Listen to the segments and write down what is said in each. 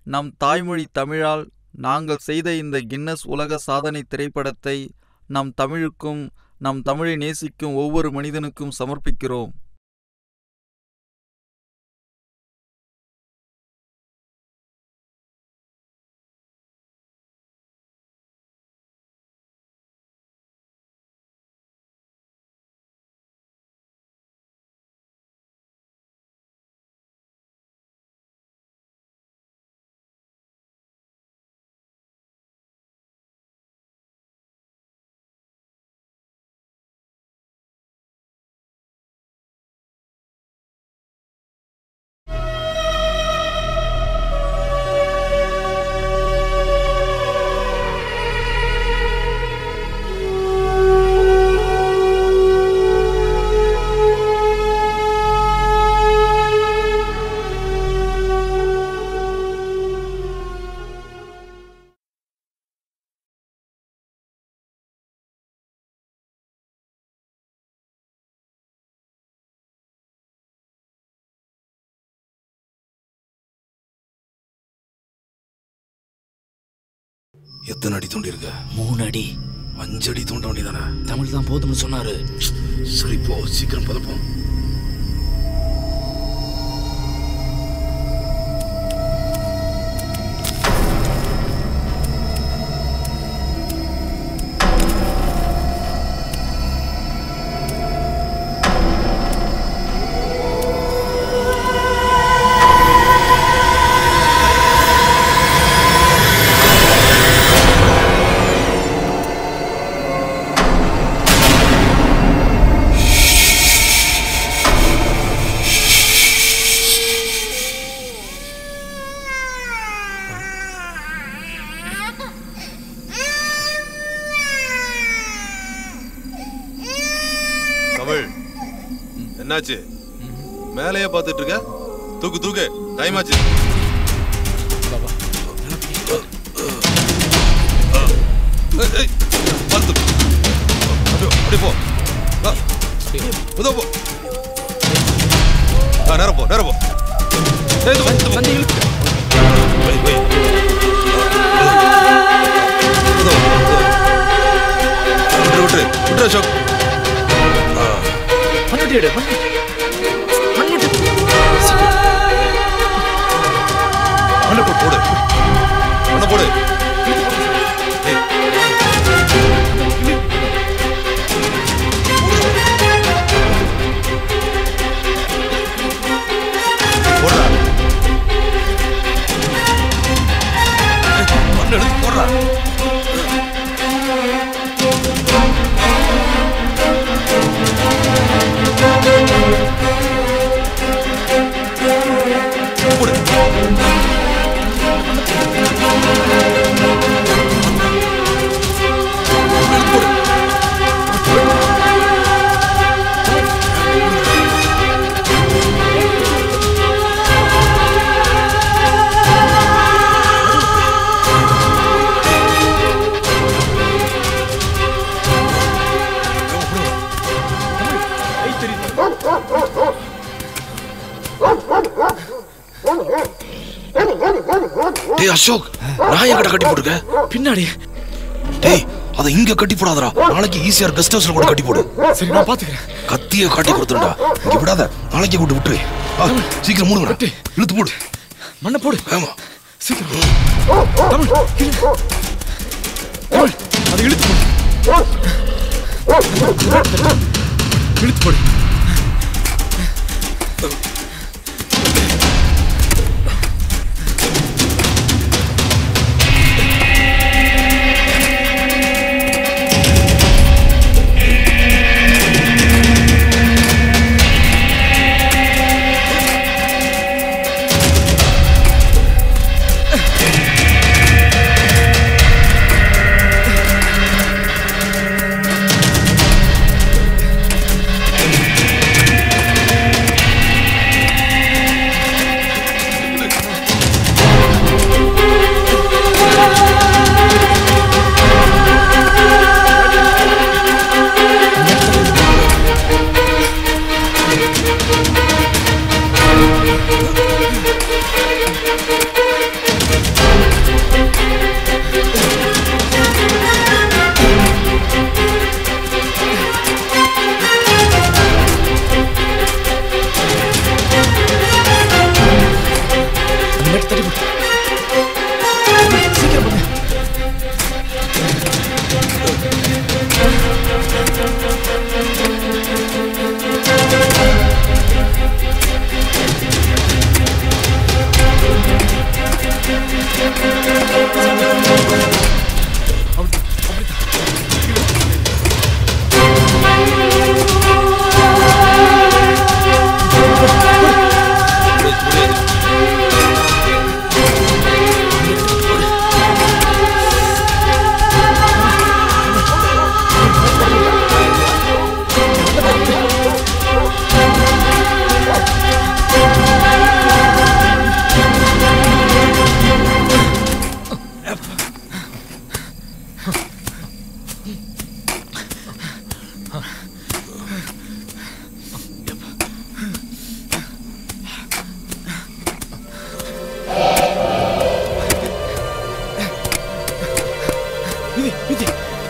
நம் தாய்மொழி தமிழால் நாங்கள் செய்த இந்த கின்னஸ் உலக சாதனை திரைப்படத்தை நம் தமிழுக்கும் நம் தமிழை நேசிக்கும் ஒவ்வொரு மனிதனுக்கும் சமர்ப்பிக்கிறோம் எத்தனை அடி தோண்டி இருக்க மூணு அடி அஞ்சு அடி தோண்ட வேண்டியதானே தமிழ் தான் போதும்னு சொன்னாரு சரி போ சீக்கிரம் பதப்போம் தமிழ் என்னாச்சு மேலேயே பார்த்துட்டு இருக்க தூக்கு தூக்கு டைம் ஆச்சு ஏய், ஏய், பார்த்து தூக்கு. அப்படியே அப்படியே போ ஆ, இதோ போ ஆ நேரம் போ நேரம் போ ஏய், இது வந்து- இது வந்து. வை, வை. இதோ, இதோ. விட்டுரு விட்டுரு விட்டுரு அசோக் மண்ணுட்டி எடு மண்ணு மண்ணுட்டி மண்ணை போடு போடு மண்ணை போடு ஏய். போடுடா. ஏய், மண்ணை எடுத்து போடுறா. போடு டேய் அசோக் நான் எங்கடா கட்டி போட்டுருக்க பின்னாடி டேய் அதை இங்க கட்டி போடாதடா நாளைக்கு ஈஸியா கெஸ்ட் ஹவுஸ்ல கூட கட்டி போடு சரி நான் பாத்துக்கிறேன் கத்திய காட்டி கொடுத்துடா இங்க விடாத நாளைக்கு கூட்டு விட்டுரு ஆ, சீக்கிரம் மூடுங்க இழுத்து போடு மண்ணை போடு ஆமா சீக்கிரம் தமிழ் இழு. தமிழ் அதை இழுத்து போடு இழுத்து போடு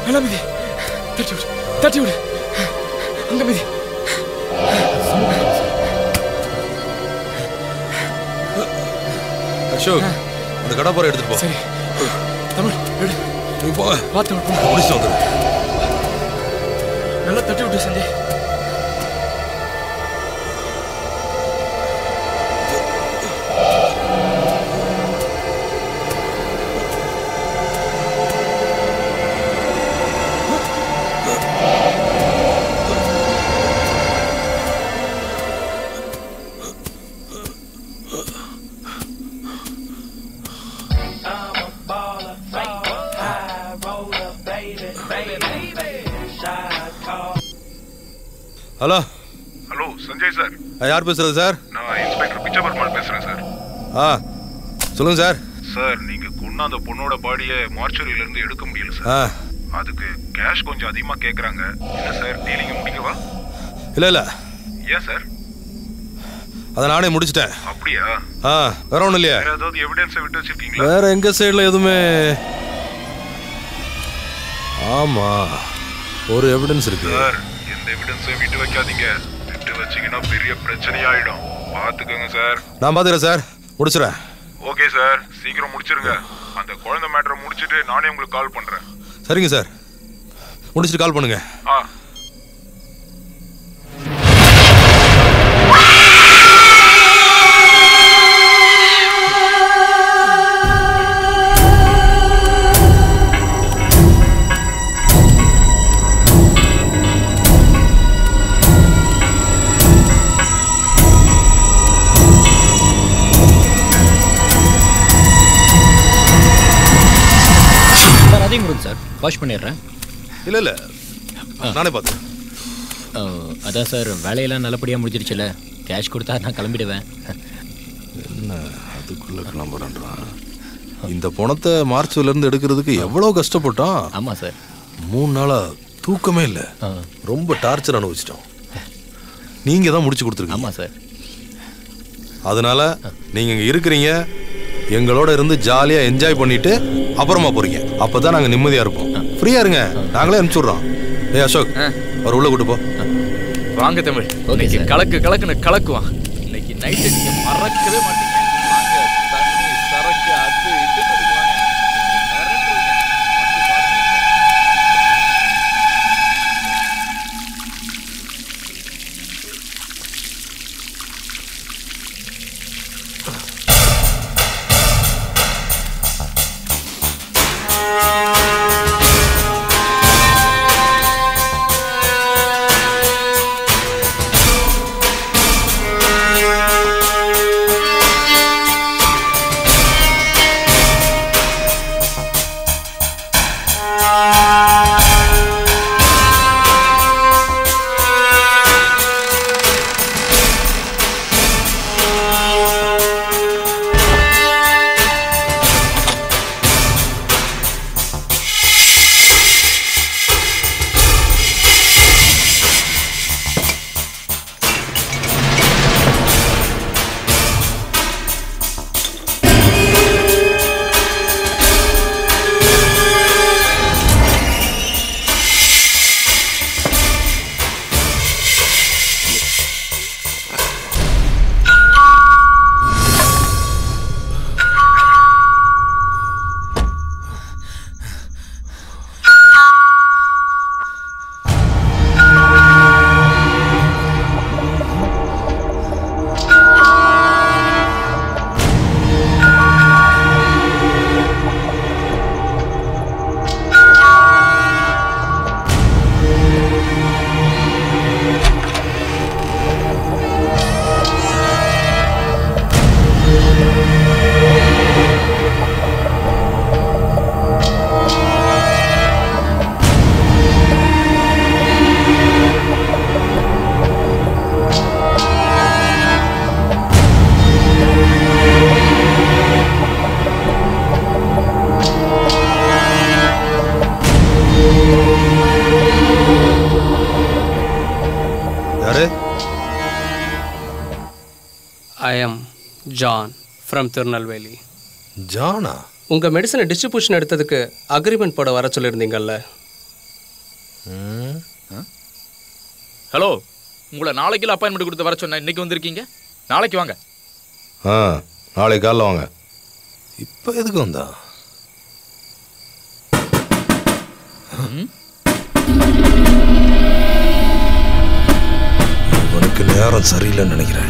நல்லா மிதி தட்டி விடு தட்டி விடு அங்க மிதி அசோக் அந்த கடப்பாறை எடுத்துட்டு போ சரி தமிழ் எடு நீ போ வா தமிழ் போ. முடிச்சுட்டு வந்துடு நல்லா தட்டி விட்டு Sanjay hello hello Sanjay sir யார் பேசுறது சார் நான் இன்ஸ்பெக்டர் பிச்சபெருமாள் பேசுறேன் சார் ஆ சொல்லுங்க சார் சார் நீங்க கொன்ன அந்த பொண்ணோட பாடியை மார்ச்சுரியில இருந்து எடுக்க முடியல சார் ஆ அதுக்கு கேஷ் கொஞ்சம் அதிகமா கேக்குறாங்க என்ன சார் டீலிங்க முடிக்கவா இல்லை இல்லை ஏன் சார் அதை நானே முடிச்சிட்டேன் அப்படியா ஆ வேற ஒன்றும் இல்லையா வேற ஏதாவது எவிடன்ஸை விட்டு வச்சிருக்கீங்களா வேற எங்க சைடில் எதுவுமே ஆமா ஒரு எவிடன்ஸ் இருக்கு சார் எந்த எவிடன்ஸையும் விட்டு வைக்காதீங்க விட்டு வச்சீங்கன்னா பெரிய பிரச்சனையாயிடும் பாத்துக்கோங்க சார் நான் பார்த்துக்கிறேன் சார் முடிச்சிடுறேன் ஓகே சார் சீக்கிரம் முடிச்சிருங்க அந்த குழந்தை மேட்டரை முடிச்சிட்டு நானே உங்களுக்கு கால் பண்றேன் சரிங்க சார் முடிச்சுட்டு கால் பண்ணுங்க ஆ சார் அதையும் கொடுங்க சார் வாஷ் பண்ணிடுறேன் இல்லை இல்லை நானே பார்த்தேன் அஹ், அதான் சார் வேலையெல்லாம் நல்லபடியாக முடிஞ்சிருச்சுல கேஷ் கொடுத்தா நான் கிளம்பிடுவேன் என்ன அதுக்குள்ள கிளம்புறான்றான் இந்த பணத்தை மார்ச்ல இருந்து எடுக்கிறதுக்கு எவ்வளோ கஷ்டப்பட்டோம் ஆமாம் சார் மூணு நாளா தூக்கமே இல்லை ஆ. ரொம்ப டார்ச்சர் அனுபவிச்சிட்டோம் நீங்க தான் முடிச்சு கொடுத்துருக்கீங்க ஆமாம் சார் அதனால நீங்க இங்க இருக்கிறீங்க எங்களோட இருந்து ஜாலியா என்ஜாய் பண்ணிட்டு அப்புறமா போறீங்க அப்பதான் நாங்க நிம்மதியா இருப்போம் ஃப்ரீயா இருங்க நாங்களே அனுப்பிச்சுடுறோம் ஏய் அசோக் அவர் உள்ள கூட்டு போ வாங்க தமிழ் இன்னைக்கு கலக்கு கலக்குன்னு கலக்குவான் இன்னைக்கு நைட்டு நீங்க மறக்கவே மாட்டீங்க வாங்க தண்ணி சரக்கு அது இது வாங்க மிரண்டுருவீங்க. வந்து பாருங்க. யாரு I am John from Tirunelveli ஜானா உங்கள் மெடிசனை டிஸ்ட்ரிபியூஷன் எடுத்ததுக்கு அக்ரிமெண்ட் போட வர சொல்லியிருந்தீங்கல்ல ஹலோ உங்களை நாளைக்கு அப்பாயின்மெண்ட் கொடுத்து வர சொன்னேன் இன்னைக்கு வந்திருக்கீங்க நாளைக்கு வாங்க ஆ நாளைக்கு காலைல வாங்க இப்போ எதுக்கு வந்தா இவனுக்கு நேரம் சரியில்லைன்னு நினைக்கிறேன்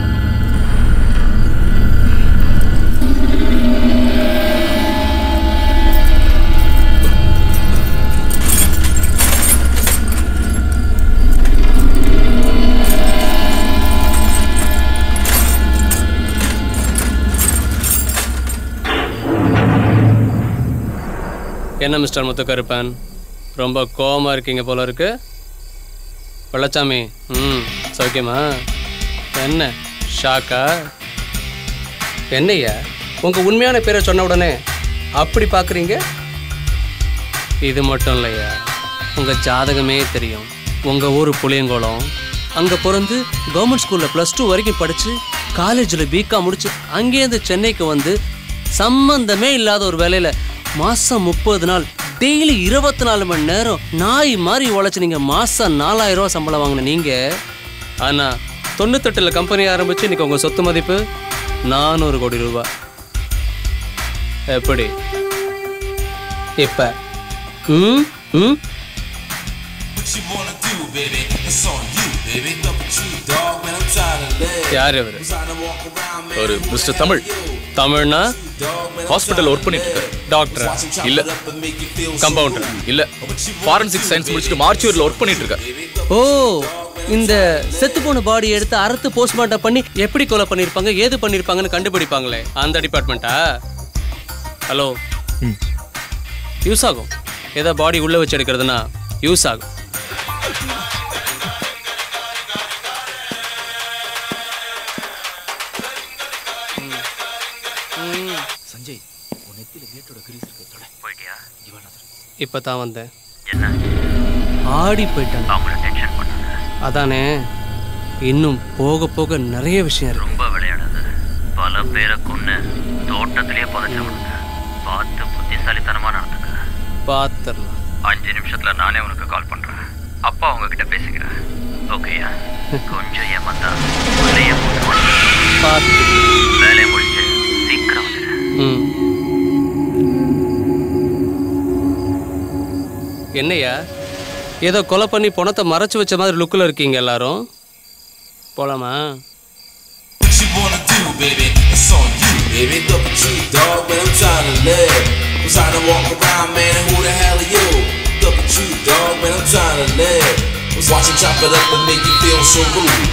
என்ன மிஸ்டர் முத்துக்கருப்பன் ரொம்ப கோவமா இருக்கீங்க போல இருக்கு வெள்ளச்சாமி ம் சௌக்கியமா என்ன ஷாக்கா என்னய்யா உங்க உண்மையான பேரை சொன்ன உடனே அப்படி பார்க்குறீங்க இது மட்டும் இல்லையா உங்க ஜாதகமே தெரியும் உங்க ஊர் புளியங்குளம் அங்க பிறந்து கவர்மெண்ட் ஸ்கூல்ல ப்ளஸ் டூ வரைக்கும் படிச்சு காலேஜில் பிகாம் முடிச்சு அங்கேருந்து சென்னைக்கு வந்து சம்பந்தமே இல்லாத ஒரு வேலையில மாசம் முப்பது நாள் டெய்லி இருபத்தி நாலு மணி நேரம் நாய் மாதிரி உழைச்சு நீங்க மாசம் நாலாயிரம் ரூபாய் சம்பளம் வாங்கின நீங்க ஆனா தொண்ணூத்தெட்டுல கம்பெனி ஆரம்பிச்சு இன்னைக்கு உங்க சொத்து மதிப்பு நானூறு கோடி ரூபாய் எப்படி இப்ப ம் ம் யார் இவரு ஒரு மிஸ்டர் தமிழ் தமிழ்னா ஹாஸ்பிட்டல் ஒர்க் பண்ணிட்டு இருக்காரு டாக்டரா இல்ல கம்பவுண்டர் இல்ல ஃபாரன்சிக் சயின்ஸ் முடிச்சுட்டு மார்ச்சுவரியில் ஒர்க் பண்ணிட்டு இருக்காரு ஓ இந்த செத்து போன பாடி எடுத்து அறுத்து போஸ்ட்மார்ட்டம் பண்ணி எப்படி கொலை பண்ணிருப்பாங்க ஏது பண்ணிருப்பாங்கன்னு கண்டுபிடிப்பாங்களே அந்த டிபார்ட்மெண்ட்டா ஹலோ யூஸ் ஆகும் ஏதோ பாடி உள்ள வச்சு எடுக்கிறதுனா யூஸ் ஆகும் சஞ்சய் இப்போ தான் வந்தேன் ஆடி போயிட்டேன் அதானே இன்னும் போக போக நிறைய விஷயம் இருக்கு ரொம்ப விளையாடாத பல பேரை கொன்னு தோட்டத்திலேயே புதைச்சவனுங்க பார்த்து புத்திசாலித்தனமா நடந்துக்க பார்த்துடலாம் அஞ்சு நிமிஷத்துல நானே உனக்கு கால் பண்றேன் அப்பா உங்ககிட்ட பேசிக்கிறேன் ஓகேயா கொஞ்சம் ஏமாத்தா உள்ளேயே போட்டு பார்த்து வேலையை முடிச்சு சீக்கிரம் வந்துடு ம் என்னய்யா ஏதோ கொலை பண்ணி பணத்தை மறைச்சு வச்ச மாதிரி லுக்கில் இருக்கீங்க எல்லாரும் போலாமா What you wanna do, baby? It's on you, baby. Double G, dog, man, I'm trying to live. I'm trying to walk around, man, who the hell are you? Double G, dog, man, I'm trying to live. Watch it chop it up and make you feel so rude.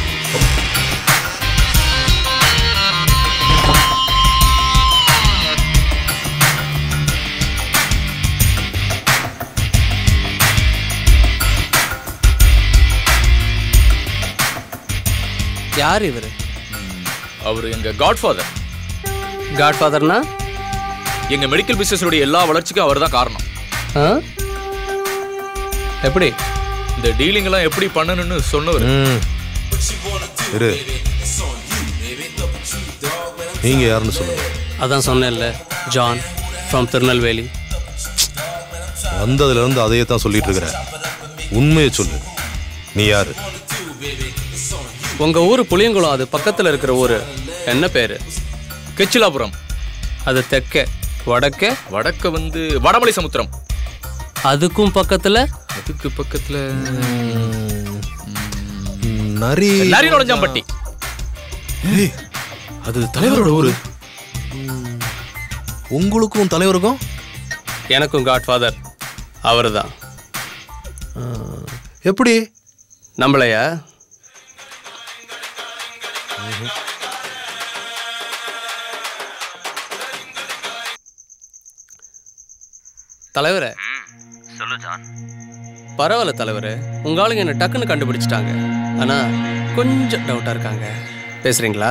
யார் இவர் அவர் எங்க Godfather காட்ஃபாதர்னா எங்க medical பிசினஸோட எல்லா வளர்ச்சிக்கும் அவர் தான் காரணம் ஆ எப்படி இந்த டீலிங் எல்லாம் எப்படி பண்ணணும்னு சொன்னவர் ம் இரு நீங்க யாருன்னு சொல்லுங்க அதான் சொன்னேன்ல ஜான் ஃப்ரம் திருநெல்வேலி வந்ததுல இருந்து அதையே தான் சொல்லிட்டு இருக்கிற உண்மையை சொல்லு நீ யாரு உங்க ஊர் புளியங்குளம் அது பக்கத்துல இருக்கிற ஊரு என்ன பேரு கெச்சிலாபுரம் அது தெற்க வடக்க வடக்க வந்து வடமலை சமுத்திரம் அதுக்கும் பக்கத்துல அதுக்கு பக்கத்துல நரி நரி நுழைஞ்சாம்பட்டி ஏய், அது தலைவரோட ஊரு உங்களுக்கும் தலைவருக்கும் எனக்கும் காட்ஃபாதர் அவர் தான் எப்படி நம்மளையா தலைவரே சொல்லு ஜான் பரவாயில்ல தலைவரே உங்க ஆளுங்க என்ன டக்குன்னு கண்டுபிடிச்சிட்டாங்க ஆனா கொஞ்சம் டவுட்டா இருக்காங்க பேசுறீங்களா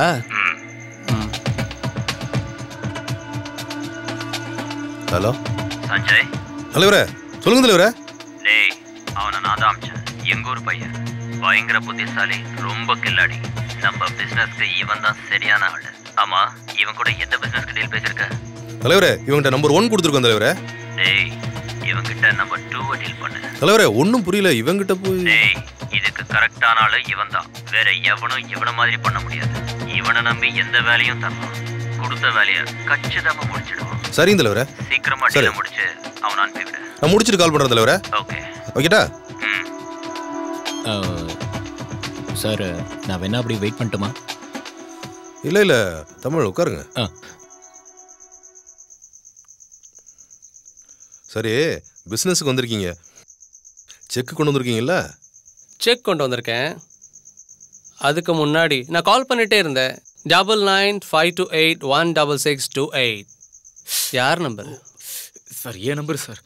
ஹலோ சஞ்சய் தலைவரே சொல்லுங்க தலைவரே டேய் அவனை நான் தான் அமிச்சேன் எங்க ஊர் பையன் பயங்கர புத்திசாலி ரொம்ப கில்லாடி நம்ம பிசினஸ்க்கு இவன் தான் சரியான ஆளு ஆமா இவன் கூட எந்த பிசினஸ்க்கு டீல் பேசியிருக்க தலைவரே இவங்கிட்ட நம்பர் ஒன் கொடுத்துருக்கோம் தலைவரே டேய் இவன் இவன்கிட்ட நம்பர் டூவை டீல் பண்ணு தலைவரே ஒன்றும் புரியல இவங்கிட்ட போய் டேய் இதுக்கு கரெக்டான ஆளு இவன் தான் வேற எவனும் இவன மாதிரி பண்ண முடியாது இவனை நம்பி எந்த வேலையும் தரலாம் கொடுத்த வேலையை கச்சிதமா முடிச்சிடுவான் சரிங்க தலைவரே சீக்கிரமா சரி. டீலை முடிச்சு அவனை அனுப்பிவிடு நான் முடிச்சிட்டு கால் பண்ணுறேன் தலைவரே ஓகே ஓகேட்டா சார் நான் வேணா அப்படி வெயிட் பண்ணட்டுமா இல்லை இல்லை தமிழ் உட்காருங்க ஆ. சரி பிஸ்னஸுக்கு வந்திருக்கீங்க செக் கொண்டு வந்திருக்கீங்கல்ல செக் கொண்டு வந்திருக்கேன் அதுக்கு முன்னாடி நான் கால் பண்ணிட்டே இருந்தேன் double nine five two eight one double six two eight யார் நம்பர் சார் ஏன் நம்பர் சார்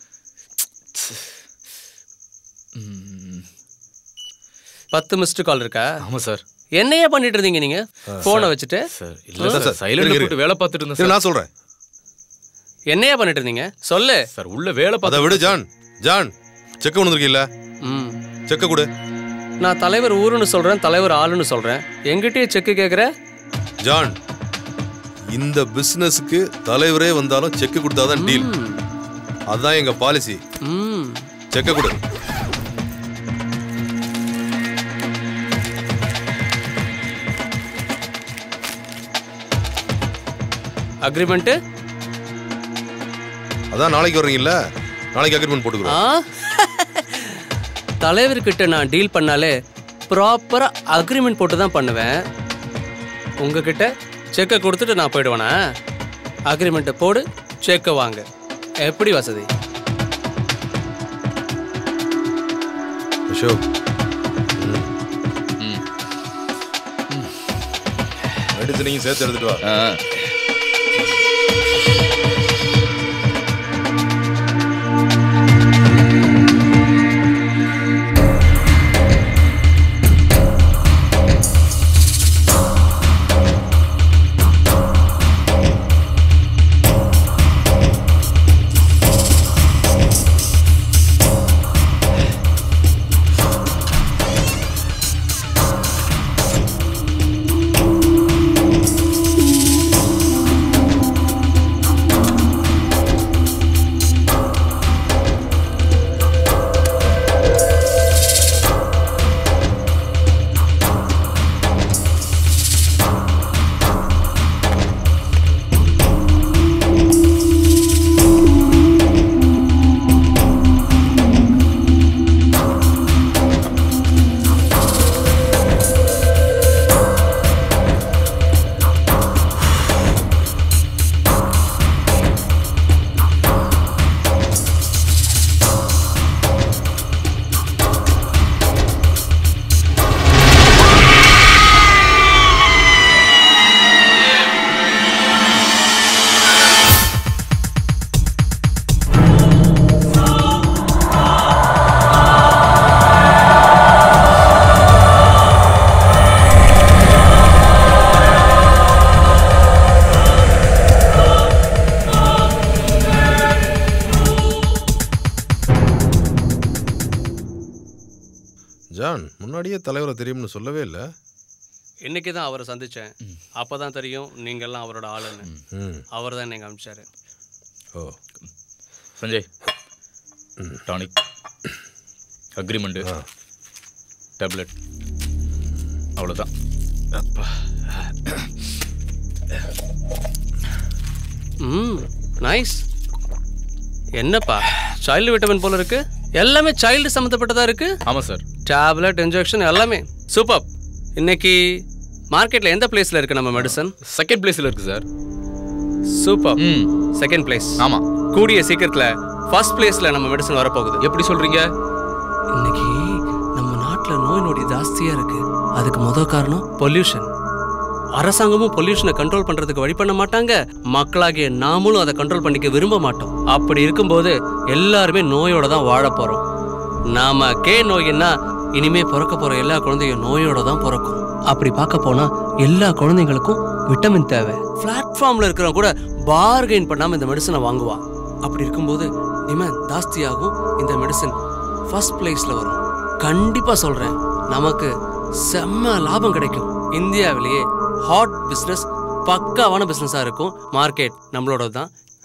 பத்து மிஸ்டு கால் இருக்கா ஆமா சார் என்னையே பண்ணிட்டு இருந்தீங்க நீங்க போனை வச்சுட்டு சார் இல்ல சார் சைலண்ட் போட்டு வேலை பார்த்துட்டு இருந்தேன் சரி சார் நான் சொல்கிறேன் என்னையா பண்ணிட்டு இருந்தீங்க சொல்லு சார் உள்ள வேலை அதை பார்த்து விடு ஜான் ஜான் செக் கொண்டு வந்திருக்கீல்ல ம் செக்கை கொடு நான் தலைவர் ஊருன்னு சொல்றேன் தலைவர் ஆளுன்னு சொல்றேன் எங்கிட்டயே செக்கு கேக்குற ஜான் இந்த பிசினஸுக்கு தலைவரே வந்தாலும் செக் கொடுத்தாதான் டீல் அதுதான் எங்க பாலிசி ம் செக்கை கொடு அக்ரிமெண்ட்டு அதான் நாளைக்கு வர்றீங்கல்ல நாளைக்கு அக்ரிமெண்ட் ஆ போட்டுக்கிறோம் தலைவர்கிட்ட நான் டீல் பண்ணாலே ப்ராப்பரா அக்ரிமெண்ட் போட்டு தான் பண்ணுவேன் உங்ககிட்ட செக்கை கொடுத்துட்டு நான் போயிடுவேனா அக்ரிமெண்ட்டை போடு செக்கை வாங்க எப்படி வசதி அசோக் எடுத்து நீங்க சேர்த்து எடுத்துட்டு வா ஜான் முன்னாடியே தலைவரை தெரியும்னு சொல்லவே இல்லை இன்னைக்கு தான் அவரை சந்திச்சேன் அப்பதான் தெரியும் நீங்கெல்லாம் அவரோட ஆளுன்னு ம் அவர் தான் என்னை அனுப்பிச்சாரு ஓ சஞ்சய் டானிக் அக்ரிமெண்ட்டு டேப்லெட் அவ்வளோதான் அப்பா ம் நைஸ் என்னப்பா சைல்டு விட்டமின் போல இருக்கு எல்லாமே சைல்டு சம்மந்தப்பட்டதா இருக்கு ஆமாம் சார் டேப்லெட் இன்ஜெக்ஷன் எல்லாமே சூப்பர் இன்னைக்கு மார்க்கெட்ல எந்த பிளேஸ்ல இருக்கு நம்ம மெடிசன் செகண்ட் பிளேஸில் இருக்குது சார் சூப்பர் ம் செகண்ட் பிளேஸ் ஆமாம் கூடிய சீக்கிரத்துல ஃபர்ஸ்ட் பிளேஸ்ல நம்ம மெடிசன் வரப்போகுது எப்படி சொல்கிறீங்க இன்னைக்கு நம்ம நாட்டுல நோய் நொடி ஜாஸ்தியா இருக்கு அதுக்கு முதல் காரணம் பொல்யூஷன் அரசாங்கமும் பொல்யூஷனை கண்ட்ரோல் பண்றதுக்கு வழி பண்ண மாட்டாங்க மக்களாகிய நாமளும் அதை கண்ட்ரோல் பண்ணிக்க விரும்ப மாட்டோம் அப்படி இருக்கும்போது எல்லாருமே நோயோட தான் வாழ போறோம் நாம கே நோயின்னா இனிமே பிறக்க போற எல்லா குழந்தையும் நோயோட தான் பிறக்கும் அப்படி பார்க்க போனா எல்லா குழந்தைங்களுக்கும் விட்டமின் தேவை பிளாட்ஃபார்ம்ல இருக்கிறவங்க கூட பார்கெயின் பண்ணாம இந்த மெடிசனை வாங்குவான் அப்படி இருக்கும்போது டிமாண்ட் ஜாஸ்தியாகும் இந்த மெடிசன் ஃபர்ஸ்ட் பிளேஸ்ல வரும் கண்டிப்பா சொல்றேன் நமக்கு செம்ம லாபம் கிடைக்கும் இந்தியாவிலேயே ஹாட் பிசினஸ் பக்காவான பிசினஸா இருக்கும் மார்க்கெட் நம்மளோட தான்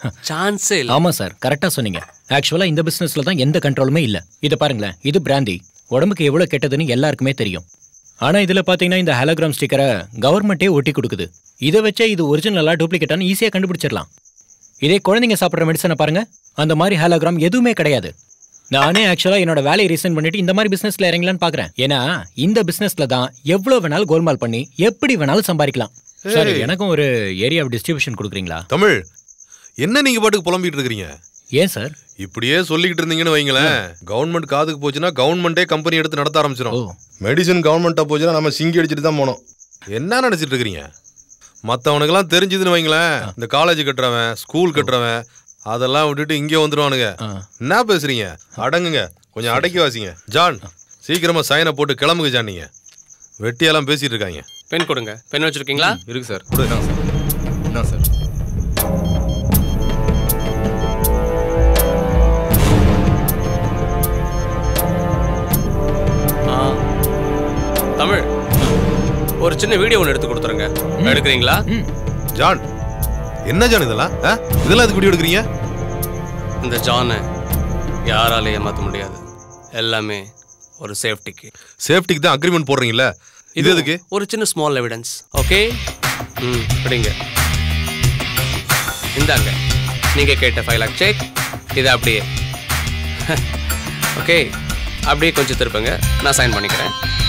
சான்ஸே இல்லை ஆமா சார் கரெக்டா சொன்னீங்க ஆக்சுவலா இந்த பிசினஸ்ல தான் எந்த கண்ட்ரோலுமே இல்ல இத பாருங்களேன் இது பிராந்தி உடம்புக்கு எவ்வளவு கெட்டதுன்னு எல்லாருக்குமே தெரியும் ஆனா இதுல பாத்தீங்கன்னா இந்த ஹாலோகிராம் ஸ்டிக்கரை கவர்மெண்ட்டே ஒட்டி கொடுக்குது இதை வச்சே இது ஒரிஜினலா டூப்ளிகேட்டானு ஈஸியா கண்டுபிடிச்சிடலாம் இதே குழந்தைங்க சாப்பிட்ற மெடிசனை பாருங்க அந்த மாதிரி ஹாலோகிராம் எதுவுமே கிடையாது நானே ஆக்சுவலா என்னோட வேலையை ரீசன் பண்ணிட்டு இந்த மாதிரி பிசினஸ்ல இறங்கலான்னு பாக்குறேன் ஏன்னா இந்த பிசினஸ்ல தான் எவ்வளவு வேணாலும் கோல்மால் பண்ணி எப்படி வேணாலும் சம்பாதிக்கலாம் சார் ஏய். எனக்கும் ஒரு ஏரியா டிஸ்ட்ரிபியூஷன் கொடுக்குறீங்களா தமிழ் என்ன நீங்க பாட்டுக்கு புலம்பிட்டு இருக்கிறீங்க ஏன் சார் இப்படியே சொல்லிக்கிட்டு இருந்தீங்கன்னு வைங்களேன் கவர்மெண்ட் காதுக்கு போச்சுன்னா கவர்மெண்டே கம்பெனி எடுத்து நடத்த ஆரம்பிச்சிடும் மெடிசன் கவர்மெண்ட்டா போச்சுன்னா நம்ம சிங்கி அடிச்சுட்டு தான் போனோம் என்ன நினைச்சிட்டு இருக்கிறீங்க மற்றவனுக்கெல்லாம் தெரிஞ்சதுன்னு வைங்களேன் இந்த காலேஜ் கட்டுறவன் ஸ்கூல் கட்டுறவன் அதெல்லாம் விட்டுட்டு இங்கே வந்துடுவானுங்க என்ன பேசுறீங்க அடங்குங்க கொஞ்சம் அடக்கி வாசிங்க ஜான் சீக்கிரமா சைனை போட்டு கிளம்புங்க ஜான் நீங்க வெட்டியெல்லாம் பேசிட்டு இருக்காங்க பென் கொடுங்க பென் வச்சிருக்கீங்களா இருக்கு சார் கொடுங்க என்ன சார் ஆ தமிழ் ஒரு சின்ன வீடியோ ஒன்று எடுத்து கொடுத்துருங்க எடுக்கிறீங்களா ஜான் என்ன ஜான் இதெல்லாம் ஆ? இதெல்லாம் எதுக்கு வீடியோ எடுக்கிறீங்க இந்த ஜானை யாராலையும் ஏமாற்ற முடியாது எல்லாமே ஒரு சேஃப்டிக்கு சேஃப்டிக்கு தான் அக்ரிமெண்ட் போடுறீங்கல்ல இது எதுக்கு ஒரு சின்ன ஸ்மால் எவிடன்ஸ் ஓகே ம் பிடிங்க இந்தாங்க நீங்கள் கேட்ட ஃபைவ் லேக் செக் இது அப்படியே ஓகே அப்படியே கொஞ்சம் திருப்புங்க நான் சைன் பண்ணிக்கிறேன்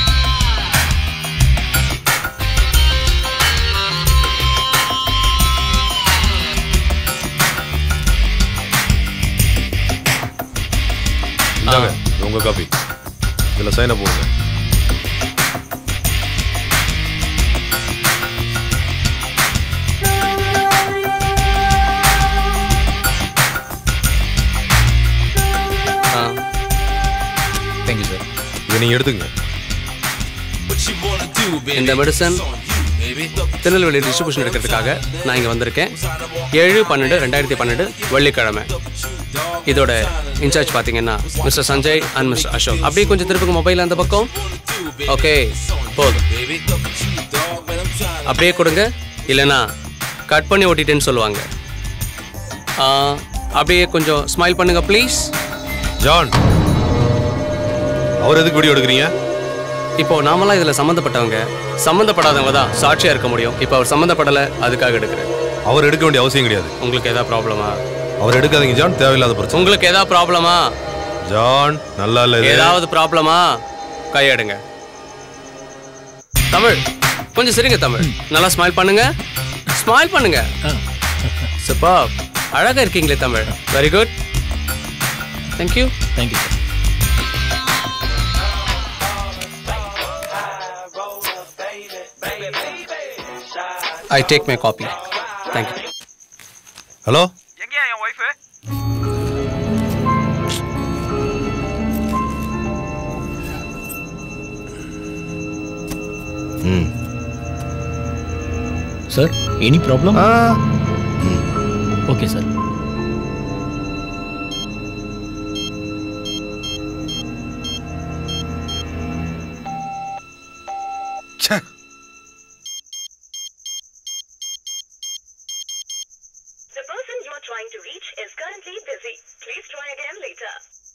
இந்தாங்க இது உங்க காப்பி இதுல சைனை போடுங்க ஆ தேங்க்யூ சார் இதை நீங்க எடுத்துங்க இந்த மெடிசன் திருநெல்வேலி டிஸ்ட்ரிபியூஷன் எடுக்கிறதுக்காக நான் இங்கே வந்திருக்கேன் ஏழு பன்னெண்டு ரெண்டாயிரத்தி பன்னெண்டு வெள்ளிக்கிழமை இதோட இன்சார்ஜ் பார்த்தீங்கன்னா mister Sanjay and mister Ashok அப்படியே கொஞ்சம் திருப்புங்க மொபைல் அந்த பக்கம் ஓகே போதும் அப்படியே கொடுங்க இல்லைன்னா கட் பண்ணி ஓட்டிட்டேன்னு சொல்லுவாங்க ஆ, அப்படியே கொஞ்சம் ஸ்மைல் பண்ணுங்க ப்ளீஸ் ஜான் அவர் எதுக்கு வீடியோ எடுக்கிறீங்க இப்போ நாமெல்லாம் இதில் சம்மந்தப்பட்டவங்க சம்மந்தப்படாதவங்க தான் சாட்சியாக இருக்க முடியும் இப்போ அவர் சம்மந்தப்படலை அதுக்காக எடுக்கிறேன் அவர் எடுக்க வேண்டிய அவசியம் கிடையாது உங்களுக்கு ஏதாவது ப்ராப்ளமா அவர் எடுக்காதீங்க ஜான் தேவையில்லாத பிரச்சனை உங்களுக்கு ஏதாவது ப்ராப்ளமா ஜான் நல்லா இல்ல இது ஏதாவது ப்ராப்ளமா கையெடுங்க தமிழ் கொஞ்சம் சரிங்க தமிழ் நல்லா ஸ்மைல் பண்ணுங்க ஸ்மைல் பண்ணுங்க சூப்பர் அழகா இருக்கீங்களே Tamil very good thank you thank you sir I take my coffee thank you hello எங்கேயா என் ஒய்ஃபு ம் sir any problem okay sir ச்சே The person you are trying to reach is currently busy. Please try again later.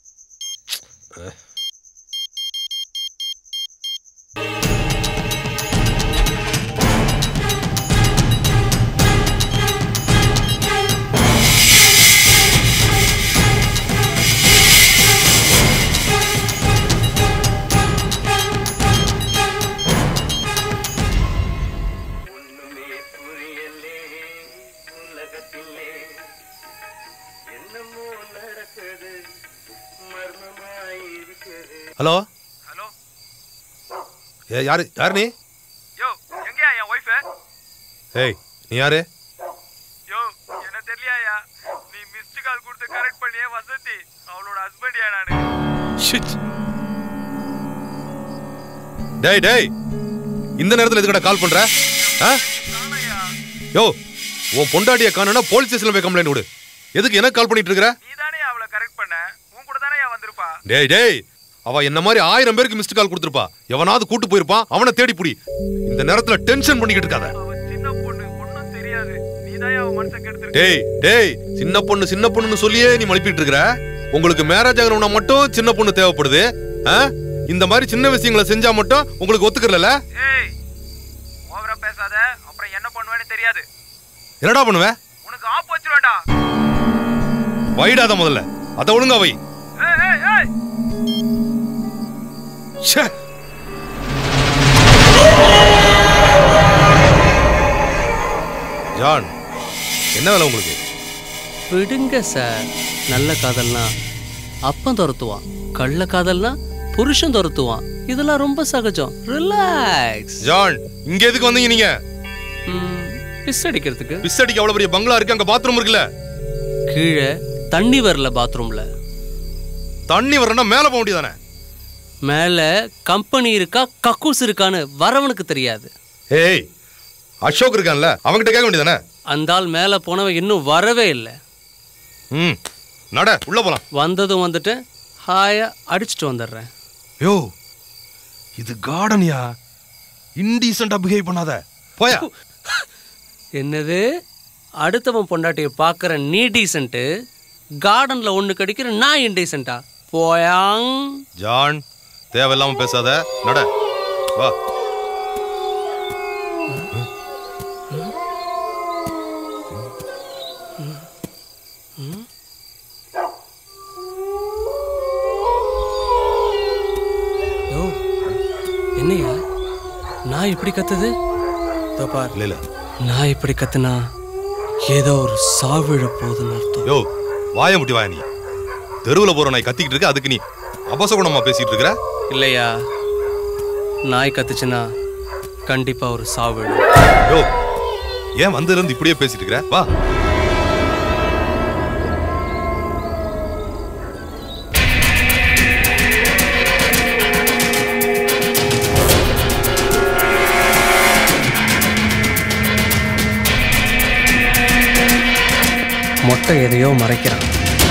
Hello hello ஏ யாரு யாரு நீ யோ எங்கேயா என் ஒய்ஃபு ஏய் நீ யாரு யோ என்ன தெரியலையா நீ மிஸ்டு கால் கொடுத்து கரெக்ட் பண்ணியே வசதி அவளோட ஹஸ்பண்டியா நானு ஷிட் டேய் டேய் இந்த நேரத்துல எதுக்கடா கால் பண்ற ஆ? யோ உன் பொண்டாட்டிய காணோம்னா போலீஸ் ஸ்டேஷன்ல போய் கம்ப்ளைண்ட் கொடு எதுக்கு எனக்கு கால் பண்ணிட்டு இருக்கற நீ தானே அவளை கரெக்ட் பண்ண உன் கூட தானே வந்திருப்பா டேய் டேய் அவ என்ன மாதிரி ஆயிரம் பேருக்கு மிஸ்டு கால் கொடுத்துருப்பா எவனாவது கூட்டு போயிருப்பான் அவனை தேடி புடி இந்த நேரத்துல டென்ஷன் பண்ணிக்கிட்டு இருக்காத சின்ன பொண்ணு ஒன்றும் தெரியாது நீ தான் அவன் மனசை கெடுத்து டேய் டேய் சின்ன பொண்ணு சின்ன பொண்ணுன்னு சொல்லியே நீ மழுப்பிட்டு இருக்கிற உங்களுக்கு மேரேஜ் ஆகணும்னா மட்டும் சின்ன பொண்ணு தேவைப்படுது ஆ? இந்த மாதிரி சின்ன விஷயங்களை செஞ்சா மட்டும் உங்களுக்கு ஒத்துக்கறல ஏய் ஓவரா பேசாத அப்புறம் என்ன பண்ணுவேன்னு தெரியாது என்னடா பண்ணுவ உனக்கு ஆப் வச்சிருவேன்டா வைடாத முதல்ல அத ஒழுங்கா வை ஏய் ஏய் ஏய் ச்சே ஜான் என்ன வேலை உங்களுக்கு விடுங்க சார் நல்ல காதல்னா அப்பன் துரத்துவான் கள்ள காதல்னா புருஷன் துரத்துவான் இதெல்லாம் ரொம்ப சகஜம் ரிலாக்ஸ் ஜான் இங்க எதுக்கு வந்தீங்க நீங்க பிஸ் அடிக்கிறதுக்கு பிஸ் அடிக்க அவ்வளவு பெரிய பங்களா இருக்கு அங்க பாத்ரூம் இருக்குல்ல கீழே தண்ணி வரல பாத்ரூம்ல தண்ணி வரணும்னா மேல போக வேண்டியதானே மேல கம்பெனி இருக்கா கக்கூஸ் இருக்கான்னு வரவனுக்கு தெரியாது ஏய் அசோக் இருக்கான்ல அவன்கிட்ட கேட்க வேண்டியதானே அந்த ஆள் மேல போனவன் இன்னும் வரவே இல்லை ம் நட உள்ள போலாம் வந்ததும் வந்துட்டு ஹாயா அடிச்சுட்டு வந்துடுறேன் யோ இது கார்டன்யா இன்டீசெண்டா பிஹேவ் பண்ணாத போயா என்னது அடுத்தவன் பொண்டாட்டியை பார்க்குற நீ டீசென்ட்டு கார்டனில் ஒன்று கடிக்கிற நான் இன்டீசென்ட்டா போயாங் ஜான் தேவையில்லாம பேசாத நட வா யோ என்னையா நான் இப்படி கத்துது இதோ பார் இல்ல இல்ல நான் இப்படி கத்துனா ஏதோ ஒரு சாவிழ போகுதுன்னு அர்த்தம் யோ வாய முட்டி வாய நீ தெருவுல போற நாய் கத்திக்கிட்டு இருக்க அதுக்கு நீ அபசகுணமா பேசிட்டு இருக்கிற இல்லையா நாய் கத்துச்சுன்னா கண்டிப்பா ஒரு சாவிழ யோ ஏன் வந்ததுல இருந்து இப்படியே பேசிட்டு இருக்கிற வா மொட்டை எதையோ மறைக்கிறான்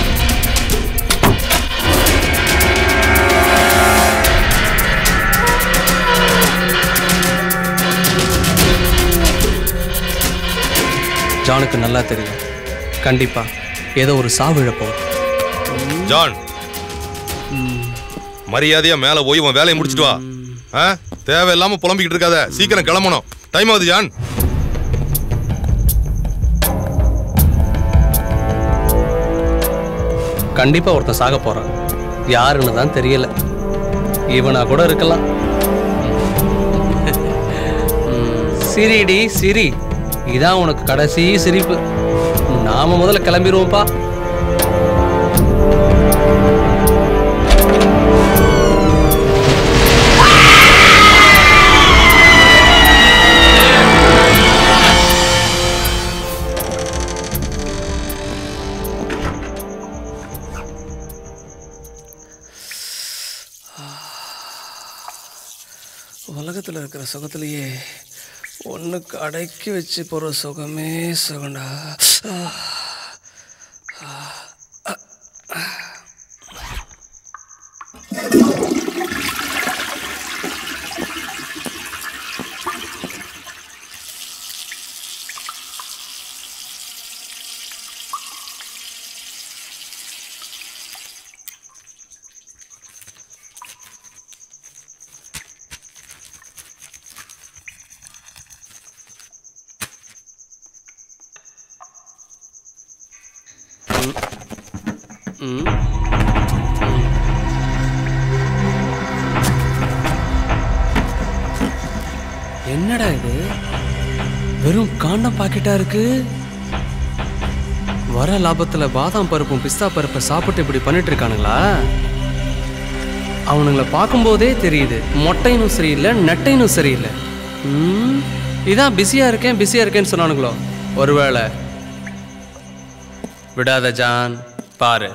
ஜானுக்கு நல்லா தெரியும் கண்டிப்பா ஏதோ ஒரு சாவிழ போகுது ஜான் மரியாதையா மேல போய் உன் வேலையை முடிச்சிட்டு வா ஆ? தேவையில்லாம புலம்பிக்கிட்டு இருக்காத சீக்கிரம் கிளம்பணும் டைம் ஆகுது ஜான் கண்டிப்பா ஒருத்தன் சாக போறான் யாருன்னு தான் தெரியல இவனா கூட இருக்கலாம் ம், சிரிடி சிரி இதான் உனக்கு கடைசி சிரிப்பு நாம முதல்ல கிளம்பிடுவோம்ப்பா உலகத்தில் இருக்கிற சுகத்திலேயே ஒன்றுக்கு அடக்கி வச்சு போகிற சுகமே சுகண்டா ம் என்னடா இது வெறும் காண்டம் பாக்கெட்டா இருக்கு வர லாபத்துல பாதாம் பருப்பும் பிஸ்தா பருப்பை சாப்பிட்டு இப்படி பண்ணிட்டு இருக்கானுங்களா அவனுங்கள பார்க்கும்போதே தெரியுது மொட்டைனும் சரியில்லை நெட்டைனும் சரியில்லை ம் இதான் பிஸியா இருக்கேன் பிஸியா இருக்கேன்னு சொன்னானுங்களோ ஒருவேளை விடாத ஜான் பாரு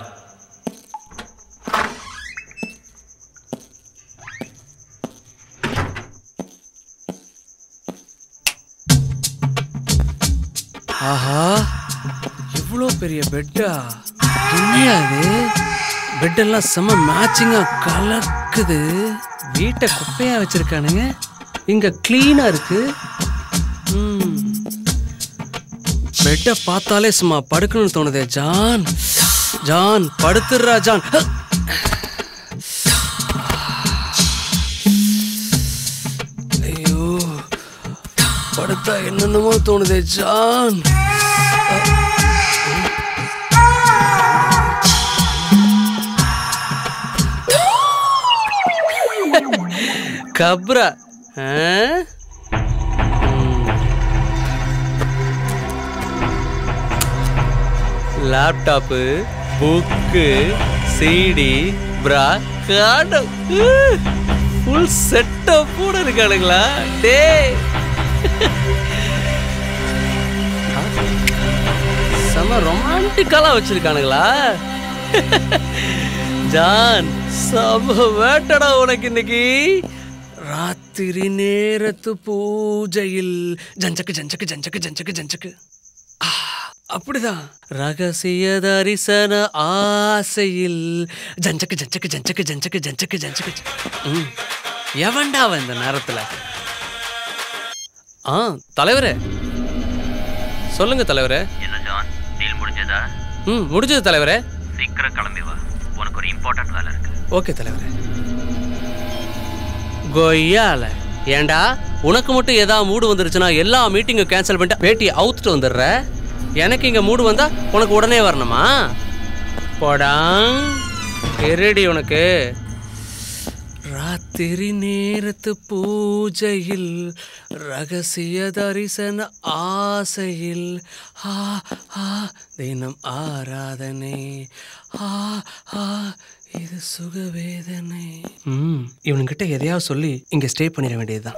ஆஹா இவ்வளோ பெரிய பெட்டா என்னையா அது பெட்டெல்லாம் செம்ம மேட்சிங்கா கலக்குது வீட்டை குப்பையா வச்சிருக்கானுங்க இங்க கிளீனா இருக்கு ம். பெட்டை பார்த்தாலே சும்மா படுக்கணும்னு தோணுதே ஜான் ஜான் படுத்துடுறா ஜான் ஐயோ படுத்தா என்னென்னமோ தோணுதே ஜான் கப்ரா ஆ? Laptop book CD bra card full setup கூட இருக்கானுங்களா டேய் செம ரொமான்டிக்கலா வச்சிருக்கானுங்களா ஜான் செம வேட்டடா உனக்கு இன்னைக்கு ராத்திரி நேரத்து பூஜையில் ஜஞ்சக்கு ஜஞ்சக்கு ஜஞ்சக்கு ஜஞ்சக்கு ஜஞ்சக்கு ஆ, அப்படிதான் ரகசிய தரிசன ஆசையில் ஜஞ்சக்கு ஜஞ்சக்கு ஜஞ்சக்கு ஜஞ்சக்கு ஜஞ்சக்கு ஜஞ்சக்கு ம். எவன்டா அவன் இந்த நேரத்துல ஆ தலைவரே சொல்லுங்க தலைவரே என்ன ஜான் டீல் முடிஞ்சதா ம் முடிஞ்சது தலைவரே சீக்கிரம் கிளம்பி வா உனக்கு ஒரு இம்பார்ட்டன்ட் வேலை இருக்கு ஓகே தலைவரே கொய்யால ஏண்டா உனக்கு மட்டும் ஏதாவது மூடு வந்துருச்சுன்னா எல்லா மீட்டிங்கும் கேன்சல் பண்ணிட்டு பேட்டி அவுத்துட்டு வந்துடுற எனக்கு இங்க மூடு வந்தா உனக்கு உடனே வரணுமா போடா எரடி உனக்கு ராத்திரி நேரத்து பூஜையில் ரகசிய தரிசன ஆசையில் ஆ ஆ தினம் ஆராதனை ஆ ஆ இது சுகவேதனை ம் இவனுங்கிட்ட எதையாவது சொல்லி இங்க ஸ்டே பண்ணிட வேண்டியதுதான்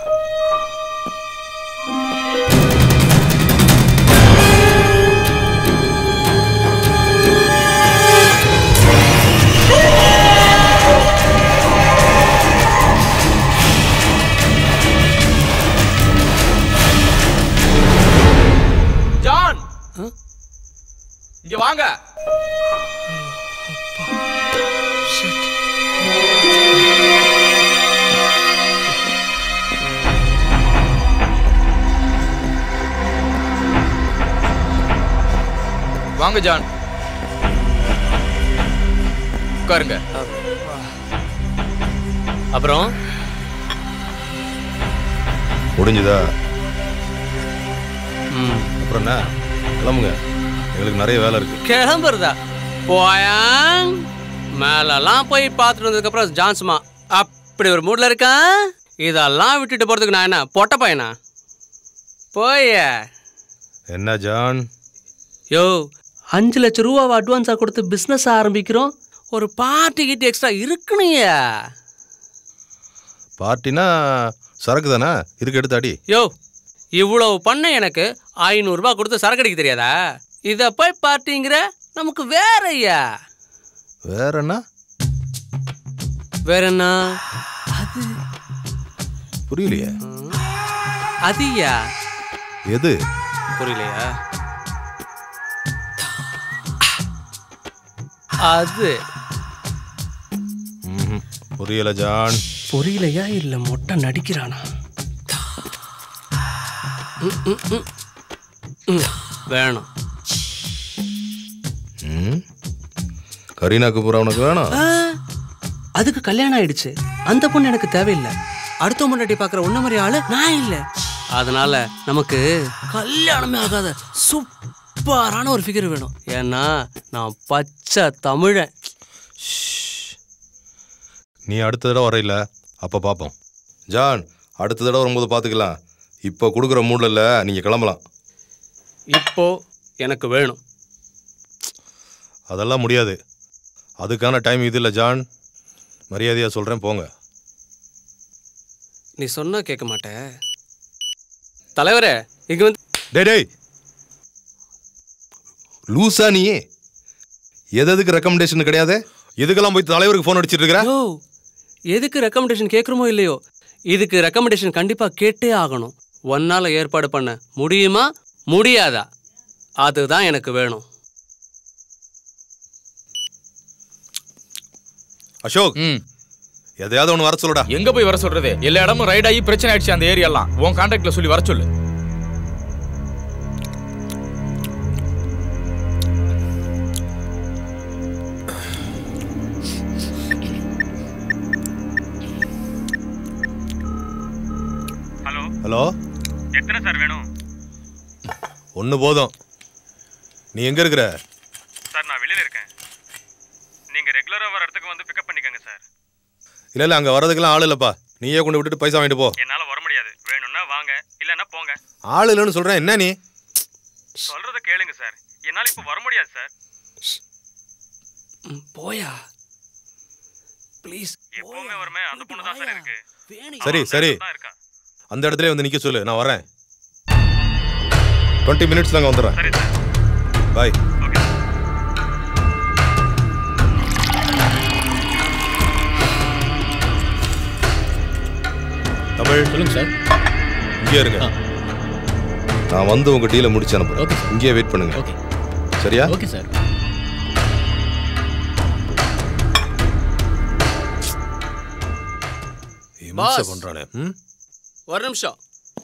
ஜான் இங்க வாங்க வாங்க ஜான் உட்காருங்க அப்புறம் முடிஞ்சுதா ம் அப்புறம் என்ன கிளம்புங்க எங்களுக்கு நிறைய வேலை இருக்கு கிளம்புறதா போயாங் மேலெல்லாம் போய் பார்த்துட்டு வந்ததுக்கப்புறம் ஜான்ஸ்மா அப்படி ஒரு மூட்ல இருக்கான் இதெல்லாம் விட்டுட்டு போறதுக்கு நான் என்ன பொட்ட பையனா போய என்ன ஜான் யோ அஞ்சு லட்சம் ரூபாவை அட்வான்ஸாக கொடுத்து பிஸ்னஸ் ஆரம்பிக்கிறோம் ஒரு பார்ட்டி கிட்ட எக்ஸ்ட்ரா இருக்கணுயா பார்ட்டினா சரக்கு தானே இதுக்கு எடுத்து அடி யோ இவ்வளவு பண்ண எனக்கு ஐநூறுரூபா கொடுத்து சரக்கு அடிக்க தெரியாதா இதை போய் பார்ட்டிங்கிற நமக்கு வேறய்யா வேற என்ன வேற என்ன புரியலையே அதியா எது புரியலையா அது ம்ஹும். புரியல ஜான் புரியலையா இல்ல மொட்டை நடிக்கிறானா ம், ம், ம். ம், வேணும் ம்? கரீனாக்கு பூரா உனக்கு வேணும் ஆ, அதுக்கு கல்யாணம் ஆயிடுச்சு அந்த பொண்ணு எனக்கு தேவையில்லை அடுத்த முன்னாடி பார்க்குற உன்ன மாதிரி ஆளு நான் இல்லை அதனால நமக்கு கல்யாணமே ஆகாத சூப்பரான ஒரு ஃபிகர் வேணும் ஏன்னா நான் பச்சை தமிழன் நீ அடுத்த தடவை வரையில அப்போ பார்ப்போம் ஜான் அடுத்த தடவை வரும்போது பார்த்துக்கலாம் இப்போ கொடுக்குற மூடில் இல்லை நீங்கள் கிளம்பலாம் இப்போ எனக்கு வேணும் அதெல்லாம் முடியாது அதுக்கான டைம் இது இல்லை ஜான் மரியாதையாக சொல்கிறேன் போங்க நீ சொன்னா கேட்க மாட்ட தலைவரே இங்க வந்து டேய் டேய் லூசா நீ எது எதுக்கு ரெக்கமெண்டேஷன் கிடையாது எதுக்கெல்லாம் போய் தலைவருக்கு ஃபோன் அடிச்சிட்டு இருக்கிற யோ எதுக்கு ரெக்கமெண்டேஷன் கேட்குறோமோ இல்லையோ இதுக்கு ரெக்கமெண்டேஷன் கண்டிப்பா கேட்டே ஆகணும் ஒன்னால ஏற்பாடு பண்ண முடியுமா முடியாதா அதுதான் எனக்கு வேணும் அசோக் எதையாவது ஒன்று வர சொல்லுடா எங்க போய் வர சொல்றது எல்லா இடமும் ரைட் ஆகி பிரச்சனை ஆயிடுச்சு அந்த ஏரியாலாம் உன் கான்டாக்ட்ல சொல்லி வர சொல்லு எத்தனை சார் வேணும் ஒன்று போதும் நீ எங்கே இருக்கிற சார் நான் வெளியில இருக்கேன் நீங்க ரெகுலரா வர இடத்துக்கு வந்து பிக்கப் பண்ணிக்கோங்க சார் இல்லை இல்லை அங்கே வரதுக்கெல்லாம் ஆள் இல்லைப்பா நீயே கொண்டு விட்டுட்டு பைசா வாங்கிட்டு போ என்னால வர முடியாது வேணும்னா வாங்க இல்லைன்னா போங்க ஆள் இல்லைன்னு சொல்கிறேன் என்ன நீ சொல்றத கேளுங்க சார் என்னால இப்ப வர முடியாது சார் போயா ப்ளீஸ் எப்பவுமே வருமே அந்த பொண்ணு தான் சார் இருக்கு சரி சரி அந்த இடத்துல வந்து நிற்க சொல்லு நான் வரேன் டுவெண்ட்டி மினிட்ஸ் தாங்க வந்துடுறேன் சரி சார் பாய் தமிழ் சொல்லுங்க சார் இங்கே இருங்க நான் வந்து உங்க டீலை முடிச்சு அனுப்புறேன் இங்கேயே வெயிட் பண்ணுங்க சரியா ஓகே சார் இம்சை Boss. பண்றானே ம் ஒரு நிமிஷம்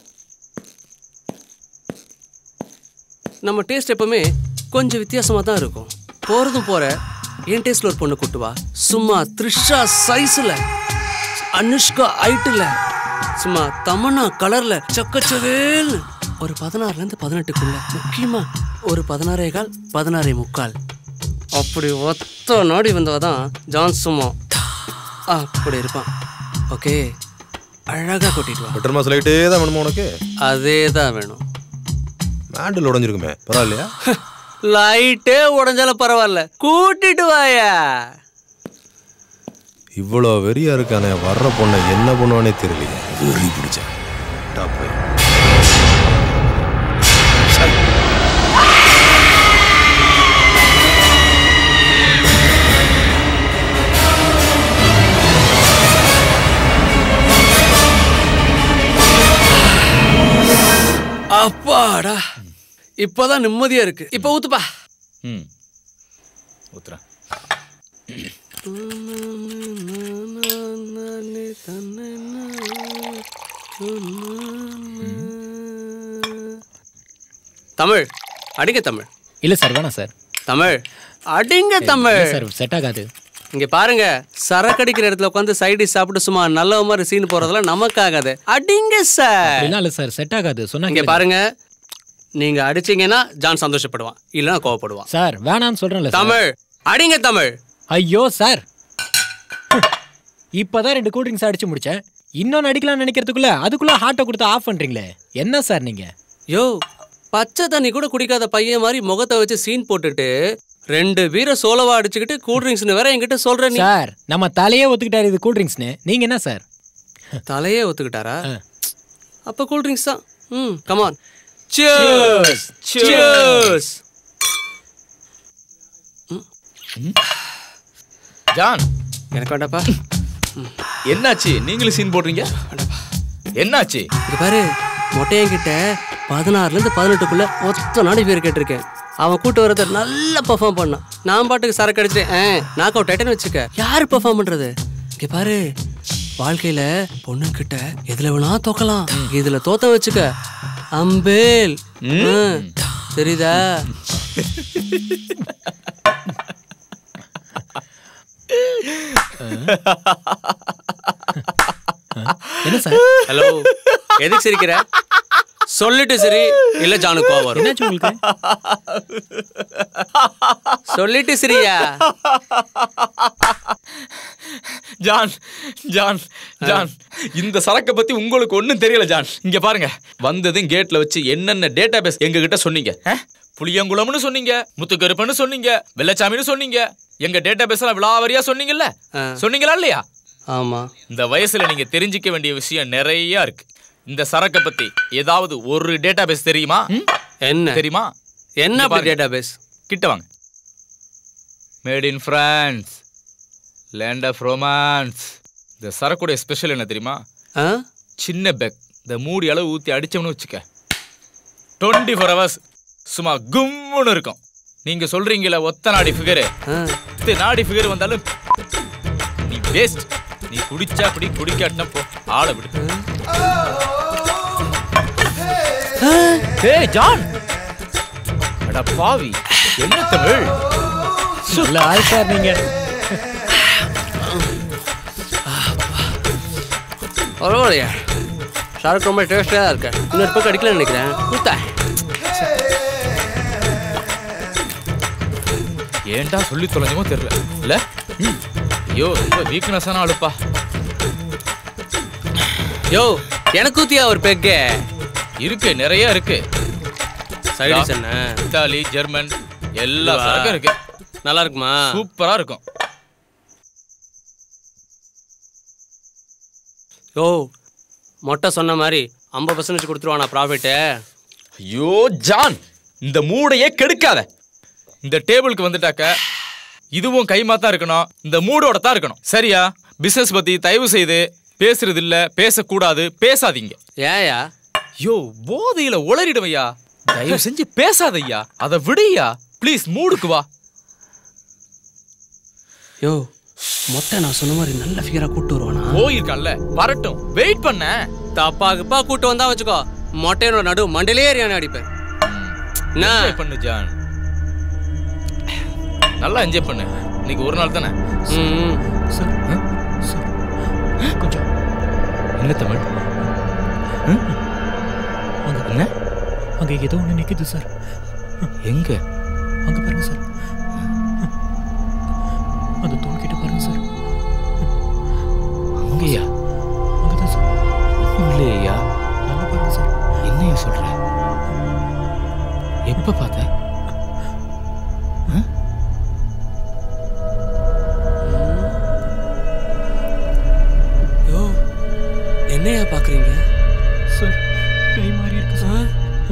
நம்ம டேஸ்ட் எப்பவுமே கொஞ்சம் வித்தியாசமா தான் இருக்கும் போறதும் போற என் டேஸ்ட்ல ஒரு பொண்ணு கூட்டு வா சும்மா த்ரிஷா சைஸ்ல அனுஷ்கா ஹைட்ல சும்மா தமன்னா கலர்ல சக்கச்சவேல் ஒரு பதினாறுல இருந்து பதினெட்டுக்குள்ள முக்கியமா ஒரு பதினாறே கால் பதினாறே முக்கால் அப்படி ஒத்த நாடி வந்தவ தான் ஜான் சும்மா அப்படி இருப்பான் ஓகே அழகா கொட்டிட்டு வா பெட்டர் மாஸ் லைட்டே தான் வேணுமா உனக்கு அதே தான் வேணும் மேண்டில் உடஞ்சிருக்குமே பரவாயில்லையா லைட்டே உடஞ்சாலும் பரவாயில்ல கூட்டிட்டு வாயா இவ்வளோ வெறியா இருக்கானே வர்ற பொண்ணை என்ன பண்ணுவானே தெரியலையே வெறி பிடிச்சேன் டாப்பு அப்பாடா இப்பதான் நிம்மதியா இருக்கு இப்ப ஊத்துப்பா ம் ஊத்துறேன் தமிழ் அடிங்க தமிழ் இல்ல சார் வேணாம் சார் தமிழ் அடிங்க தமிழ் இல்ல சார் செட் ஆகாது இங்க பாருங்க சரக்கு அடிக்கிற இடத்துல உட்காந்து சைடி சாப்பிட்டு சும்மா நல்ல மாதிரி சீன் போறதெல்லாம் நமக்கு ஆகாது அடிங்க சார் அப்படிலாம் இல்ல சார் செட் ஆகாது இங்க சொன்னாங்க பாருங்க நீங்க அடிச்சீங்கன்னா ஜான் சந்தோஷப்படுவான் இல்லைன்னா கோவப்படுவான் சார் வேணாம்னு சொல்றேன்ல சார். தமிழ் அடிங்க தமிழ் ஐயோ சார் இப்பதான் ரெண்டு கூல் ட்ரிங்க்ஸ் அடிச்சு முடிச்சேன் இன்னொன்னு அடிக்கலாம்னு நினைக்கிறதுக்குள்ள அதுக்குள்ள ஹார்ட்டை கொடுத்து ஆஃப் பண்றீங்களே என்ன சார் நீங்க யோ பச்சை தண்ணி கூட குடிக்காத பையன் மாதிரி முகத்தை வச்சு சீன் போட்டுட்டு ரெண்டு பீரை சோலவா அடிச்சுக்கிட்டு கூல் ட்ரிங்க்ஸ்னு வேற என்கிட்ட சொல்ற நீ சார் நம்ம தலையே ஒத்துக்கிட்டாரு இது கூல் ட்ரிங்க்ஸ்னு நீங்க என்ன சார் தலையே ஒத்துக்கிட்டாரா அப்ப கூல் ட்ரிங்க்ஸ் தான் ம் கமான் Cheers! Cheers! ஜான் எனக்கு வேண்டாப்பா என்னாச்சு நீங்களும் சீன் போடுறீங்க என்னாச்சு இங்க பாரு மொட்டையங்கிட்ட பதினாறுல இருந்து பதினெட்டுக்குள்ள ஒத்த நாடி பேர் கேட்டிருக்கேன் அவன் கூட்டு வரத நல்லா பெர்ஃபார்ம் பண்ணான் நான் பாட்டுக்கு சரக்கு அடிச்சிட்டேன் நாக் அவுட் ஆயிட்டேன்னு வச்சுக்க யாரு பெர்ஃபார்ம் பண்றது இங்க பாரு வாழ்க்கையில பொண்ணுங்கிட்ட எதுல வேணா தோக்கலாம் இதுல தோத்த வச்சுக்க அம்பேல் ம், தெரியுதா என்ன சார் ஹலோ எதுக்கு சிரிக்கிற சொல்லிட்டு சரி இல்ல ஜானுக்கு கோவம் வரும் என்னாச்சு உங்களுக்கு சொல்லிட்டு சரியா ஜான் ஜான் ஜான் இந்த சரக்கை பத்தி உங்களுக்கு ஒண்ணும் தெரியல ஜான் இங்க பாருங்க வந்ததும் கேட்ல வச்சு என்னென்ன டேட்டா பேஸ் எங்க கிட்ட சொன்னீங்க ஆ? புளியங்குளம்னு சொன்னீங்க முத்துக்கருப்பன்னு சொன்னீங்க வெள்ளச்சாமின்னு சொன்னீங்க எங்க டேட்டா பேஸ் எல்லாம் விளாவரியா சொன்னீங்கல்ல சொன்னீங்களா இல்லையா ஆமா இந்த வயசுல நீங்க தெரிஞ்சுக்க வேண்டிய விஷயம் நிறைய இருக்கு இந்த சரக்கை பத்தி ஏதாவது ஒரு டேட்டா பேஸ் தெரியுமா என்ன தெரியுமா என்ன இங்க அப்படி பாருங்க. database? கிட்ட வாங்க made in France land of romance இந்த சரக்குடைய ஸ்பெஷல் என்ன தெரியுமா சின்ன பேக் இந்த மூடி அளவு ஊற்றி அடிச்சோம்னு வச்சுக்க டுவெண்ட்டி ஃபோர் ஹவர்ஸ் சும்மா கும்முன்னு இருக்கும் நீங்க சொல்றீங்களே ஒத்த நாடி ஃபிகரு நாடி ஃபிகர் வந்தாலும் நீ வேஸ்ட் நீ குடிச்சா குடி குடிக்காட்டினா போ ஆளை விடு ஏய் ஜான் அட பாவி என்ன தமிழ் நல்ல ஆள் சார் நீங்க பரவாயில்லையா சரக்கு ரொம்ப டேஸ்டாக இருக்கு இன்னொரு பக்கம் அடிக்கல நினைக்கிறேன் ஊத்தா ஏன்டா சொல்லி தொலைஞ்சமோ தெரியல இல்ல ஐயோ ரொம்ப வீக்னஸான ஆளுப்பா யோ எனக்கு ஊத்தியா ஒரு பெக்கு இருக்கு நிறைய இருக்கு Side dish என்ன? இத்தாலி ஜெர்மன் எல்லா இதுவா? சரக்கும் இருக்கு நல்லா இருக்குமா சூப்பரா இருக்கும் யோ மொட்டை சொன்ன மாதிரி ஐம்பது பர்சன்டேஜ் கொடுத்துருவானா ப்ராஃபிட்டு ஐயோ ஜான் இந்த மூடையே கெடுக்காத இந்த டேபிளுக்கு வந்துட்டாக்க இதுவும் கைமா தான் இருக்கணும் இந்த மூடோட தான் இருக்கணும் சரியா பிசினஸ் பத்தி தயவு செய்து பேசுறது இல்ல பேசக்கூடாது பேசாதீங்க ஏயா யோ போதையில உளறிடுவையா தயவு செஞ்சு பேசாதய்யா அதை விடுயா ப்ளீஸ் மூடுக்கு வா யோ மொட்டை நான் சொன்ன மாதிரி நல்ல ஃபிகரா கூட்டு வருவானா போயிருக்கான்ல வரட்டும் வெயிட் பண்ண தப்பா கிப்பா கூட்டு வந்தா வச்சுக்கோ மொட்டையோட நடு மண்டையிலே ஏறியானே அடிப்பேன் என்ன என்ஜாய் பண்ணு ஜான் நல்லா என்ஜாய் பண்ணு இன்னைக்கு ஒரு நாள் தானே ம் சார் சார் கொஞ்சம் என்ன தமிழ் அங்க என்ன அங்க ஏதோ ஒன்று நிக்குது சார் எங்க அங்க பாருங்க சார் அந்த தூண் கிட்ட பாருங்க சார் அங்கேயா அங்கதான் சார் ஒண்ணும் இல்லையா நல்லா பாருங்க சார் என்னையா சொல்ற எப்ப பார்த்த யோ என்னையா பாக்குறீங்க சார் பேய் மாதிரி இருக்கு சார்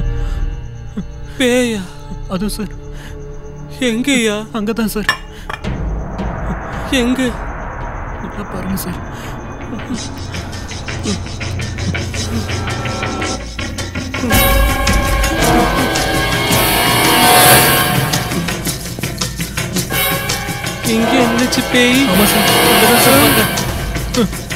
பேயா அது சார் எங்கயா அங்கதான் சார் எங்க நல்லா பாருங்க சார் இங்க இருந்துச்சு பேய் ஆமா சார் அங்கதான் சார் பார்த்தேன்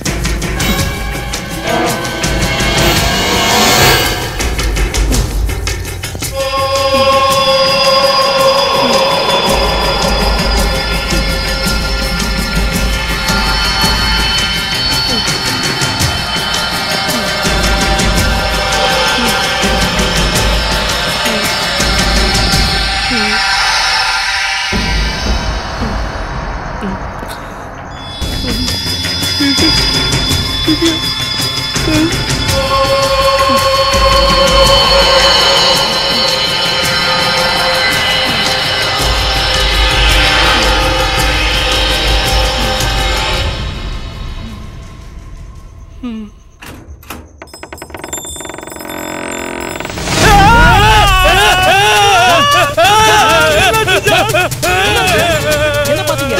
என்ன பாத்தீங்க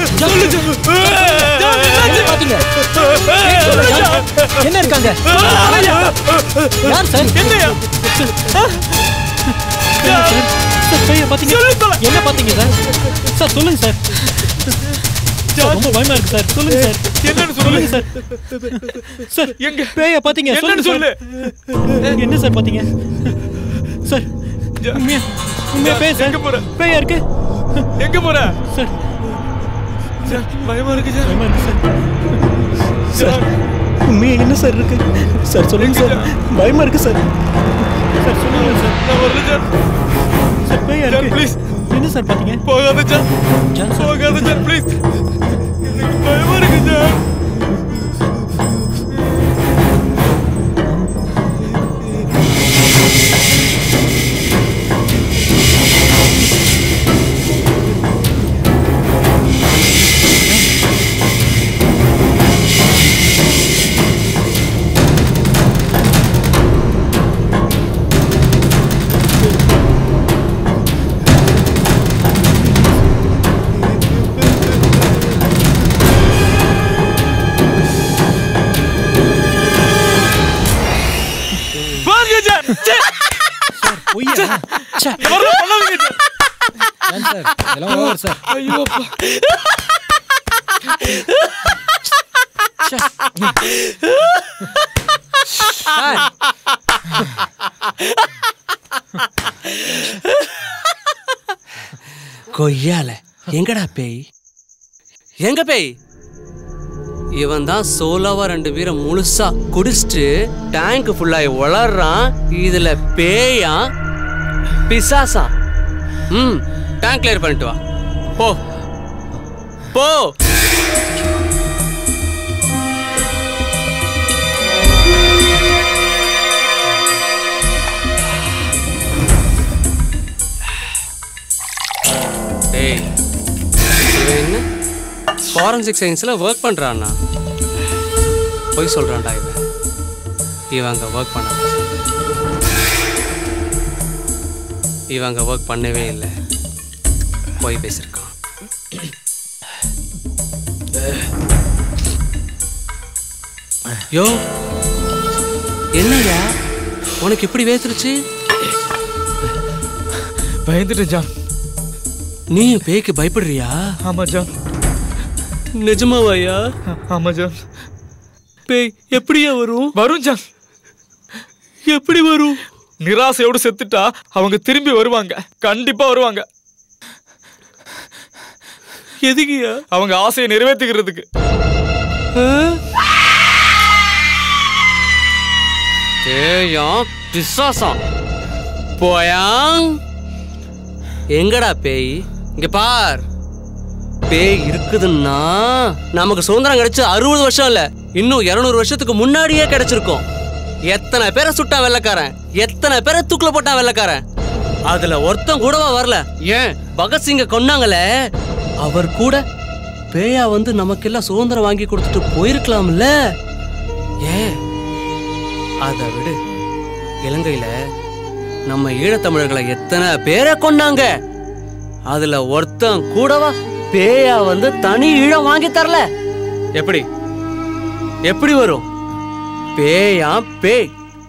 என்ன பாத்தீங்க என்ன இருக்காங்க யார் சார் என்னையா சார் பையன் பாத்தீங்க என்ன பாத்தீங்க சார் சார் சொல்லுங்க சார் சார் ரொம்ப பயமா இருக்கு சார் சொல்லுங்க சார் என்னன்னு சொல்லுங்க சார் சார் எங்க பேய பாத்தீங்க என்னன்னு சொல்லுங்க சார். என்ன சார் பாத்தீங்க சார் உண்மையா உண்மையா பேய சார் பேயா இருக்கு எங்க போற சார் சார் பயமா இருக்கு சார் பயமா இருக்கு சார் சார் உண்மையா என்ன சார் இருக்கு சார் சொல்லுங்க சார் பயமா இருக்கு சார் சார் சொல்லுங்க சார் நான் வரல சார் சார் பேயா இருக்கு ப்ளீஸ் என்ன சார் பாத்தீங்க போகாத சார் ஜான் சார் போகாத சார் ப்ளீஸ் எனக்கு பயமா இருக்கு சார் பாருங்க சார் சார் பொய்யா ச்சே. வரல பண்ணாதீங்க சார் ஜான் சார் இதெல்லாம் ஓவர் சார் ஐயோ அப்பா ச்சே. சார் கொய்யால எங்கடா பேய் எங்க பேய் இவன் தான் சோலோவா ரெண்டு பேரை முழுசா குடிச்சிட்டு டேங்க் ஃபுல்லாகி வளர்றான் இதுல பேயா பிசாசா ம் டேங்க் கிளியர் பண்ணிட்டு வா போ போ டேய் இவன் என்ன ஃபாரன்சிக் சயின்ஸில் ஒர்க் பண்ணுறான்னா போய் சொல்கிறான்டா இவன் இவன் அங்கே ஒர்க் பண்ண இவன் அங்கே ஒர்க் பண்ணவே இல்லை போய் பேசியிருக்கான் யோ என்னய்யா உனக்கு எப்படி வேத்துருச்சு பயந்துட்டேன் ஜான் நீ பேய்க்கு பயப்படுறியா ஆமா ஜான் நிஜமாவாயா ஆமா ஜான் பேய் எப்படியா வரும் வரும் ஜான் எப்படி வரும் நிராசையோடு செத்துட்டா அவங்க திரும்பி வருவாங்க கண்டிப்பா வருவாங்க எதுக்குயா அவங்க ஆசையை நிறைவேற்றிக்கிறதுக்கு பேயாம் பிசாசம் போயாங் எங்கடா பேய் இங்க பார் பேய் இருக்குதுன்னா நமக்கு சுதந்திரம் கிடைச்சு அறுபது வருஷம் இல்ல இன்னும் இருநூறு வருஷத்துக்கு முன்னாடியே கிடைச்சிருக்கும் எத்தனை பேரை சுட்டான் வெள்ளக்காரன் எத்தனை பேரை தூக்குல போட்டான் வெள்ளக்காரன் அதுல ஒருத்தன் கூடவா வரல ஏன் பகத்சிங்க கொன்னாங்களே அவர் கூட பேயா வந்து நமக்கெல்லாம் சுதந்திரம் வாங்கி கொடுத்துட்டு போயிருக்கலாம்ல ஏன் அதை விடு இலங்கையில நம்ம ஈழத்தமிழர்களை எத்தனை பேரை கொன்னாங்க அதுல ஒருத்தன் கூடவா பேயா வந்து தனி ஈழம் வாங்கி தரல எப்படி எப்படி வரும் பேயா பேய்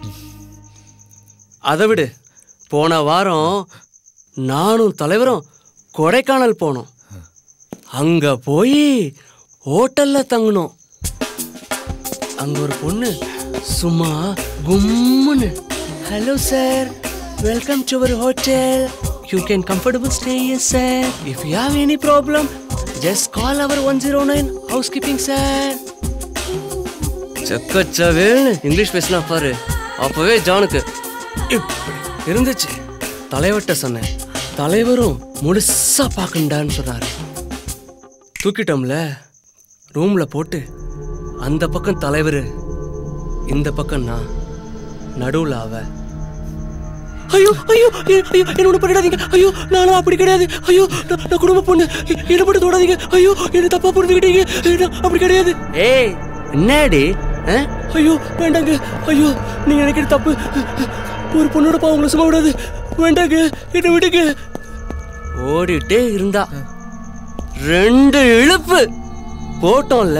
அதை விடு போன வாரம் நானும் தலைவரும் கொடைக்கானல் போனோம் அங்க போய் ஹோட்டல்ல தங்கணும் அங்க ஒரு பொண்ணு சும்மா கும்முன்னு hello sir welcome to our hotel you can comfortable stay sir if you have any problem just call our one zero nine house keeping sir செக்கச்சவேன்னு இங்கிலீஷ் பேசினா பாரு அப்பவே ஜானுக்கு இப்படி இருந்துச்சு தலைவர்கிட்ட சொன்னேன் தலைவரும் முழுசா பார்க்கண்டான்னு சொன்னாரு தூக்கிட்டோம்ல ரூம்ல போட்டு அந்த பக்கம் தலைவர் இந்த பக்கம் நான் நடுவுல அவ ஐயோ ஐயோ ஐயோ என்ன ஒண்ணு பண்ணிடாதீங்க ஐயோ நானும் அப்படி கிடையாது ஐயோ நான் நான் குடும்ப பொண்ணு என்ன மட்டும் தொடாதீங்க ஐயோ என்ன தப்பா புரிஞ்சுக்கிட்டீங்க நான் அப்படி கிடையாது ஏய் என்னடி ஐயோ வேண்டாங்க ஐயோ நீங்க நினைக்கிற தப்பு ஒரு பொண்ணோட பாவங்களை சும்மா விடாது வேண்டாங்க என்ன விடுங்க ஓடிட்டே இருந்தா ரெண்டு இழுப்பு போட்டோம்ல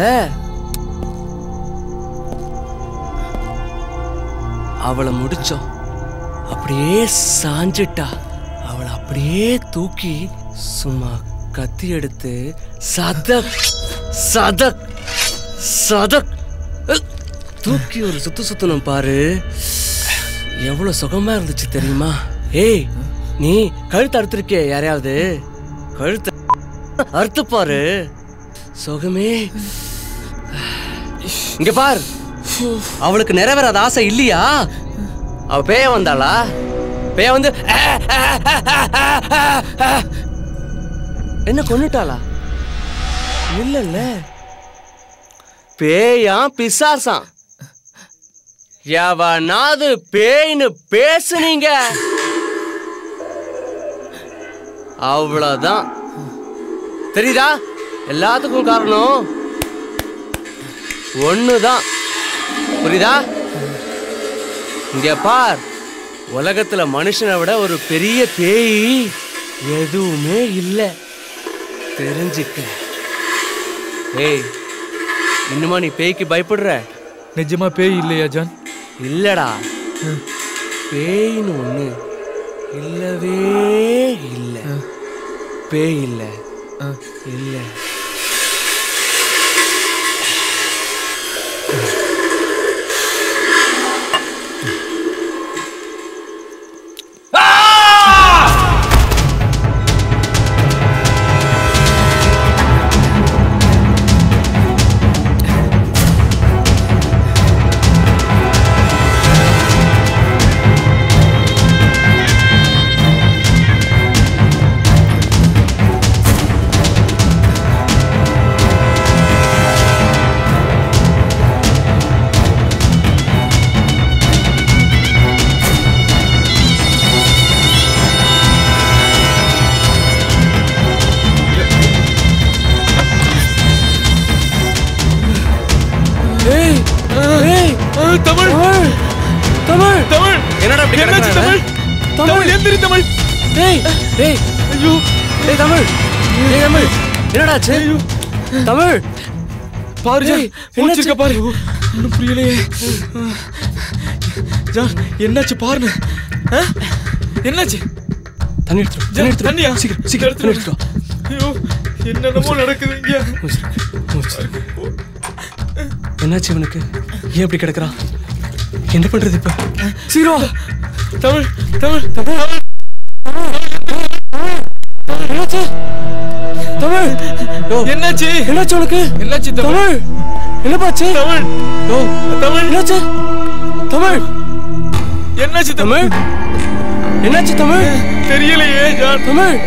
அவளை முடிச்சோம் அப்படியே சாஞ்சிட்டா அவளை அப்படியே தூக்கி சும்மா கத்தி எடுத்து சதக் சதக் சதக் அஹ், தூக்கி ஒரு சுத்து சுத்தணும் பாரு எவ்வளவு சுகமா இருந்துச்சு தெரியுமா ஏய் நீ கழுத்து அறுத்திருக்கே யாரையாவது கழுத்து அறுத்து பாரு சுகமே இங்க பார் அவளுக்கு நிறைவேறாத ஆசை இல்லையா அவ பேய வந்தாளா பேய வந்து என்ன கொன்னுட்டாளா இல்லல்ல பேயா பிசாசாம் எவனாவது பேய்னு பேசுனீங்க அவ்வளவுதான் தெரியுதா எல்லாத்துக்கும் காரணம் ஒண்ணுதான் புரியுதா இங்க பார் உலகத்துல மனுஷனை விட ஒரு பெரிய பேய் எதுவுமே இல்ல தெரிஞ்சுக்க ஏய் இன்னுமா நீ பேய்க்கு பயப்படுற நிஜமா பேய் இல்லையா ஜான் இல்லடா பேய்னு ஒண்ணு இல்லவே இல்ல பேய் இல்ல இல்ல தமிழ் தமிழ் தமிழ் என்னடா இப்படி என்னாச்சு கிடக்குறாங்க? தமிழ் தமிழ் எந்திரி தமிழ் டேய் டேய் ஐயோ டேய் தமிழ் டேய் தமிழ் என்னடாச்சு தமிழ் பாரு ஜான் டேய், மூச்சிருக்க பாரு ஒன்றும் புரியலையே ஜான் என்னாச்சு பாருங்க ஆ? என்னாச்சு தண்ணி எடுத்துரு தண்ணி ஜான், எடுத்துரு தண்ணியா சீக்கிரம் சீக்கிரம் தண்ணி எடுத்துரு ஐயோ என்னென்னமோ நடக்குது இங்க என்னாச்சு இவனுக்கு ஏன் இப்படி கிடக்குறான் என்ன பண்றது இப்ப சீக்கிரம் வா. தமிழ் தமிழ் தமிழ் என்னாச்சு தமிழ் யோ, என்னாச்சு என்னாச்சு உனக்கு என்னாச்சு தமிழ் தமிழ் என்னப்பாச்சு தமிழ் யோ, தமிழ் என்னாச்சு தமிழ் என்னாச்சு தமிழ் என்னாச்சு தமிழ் தெரியலையே ஜான் தமிழ்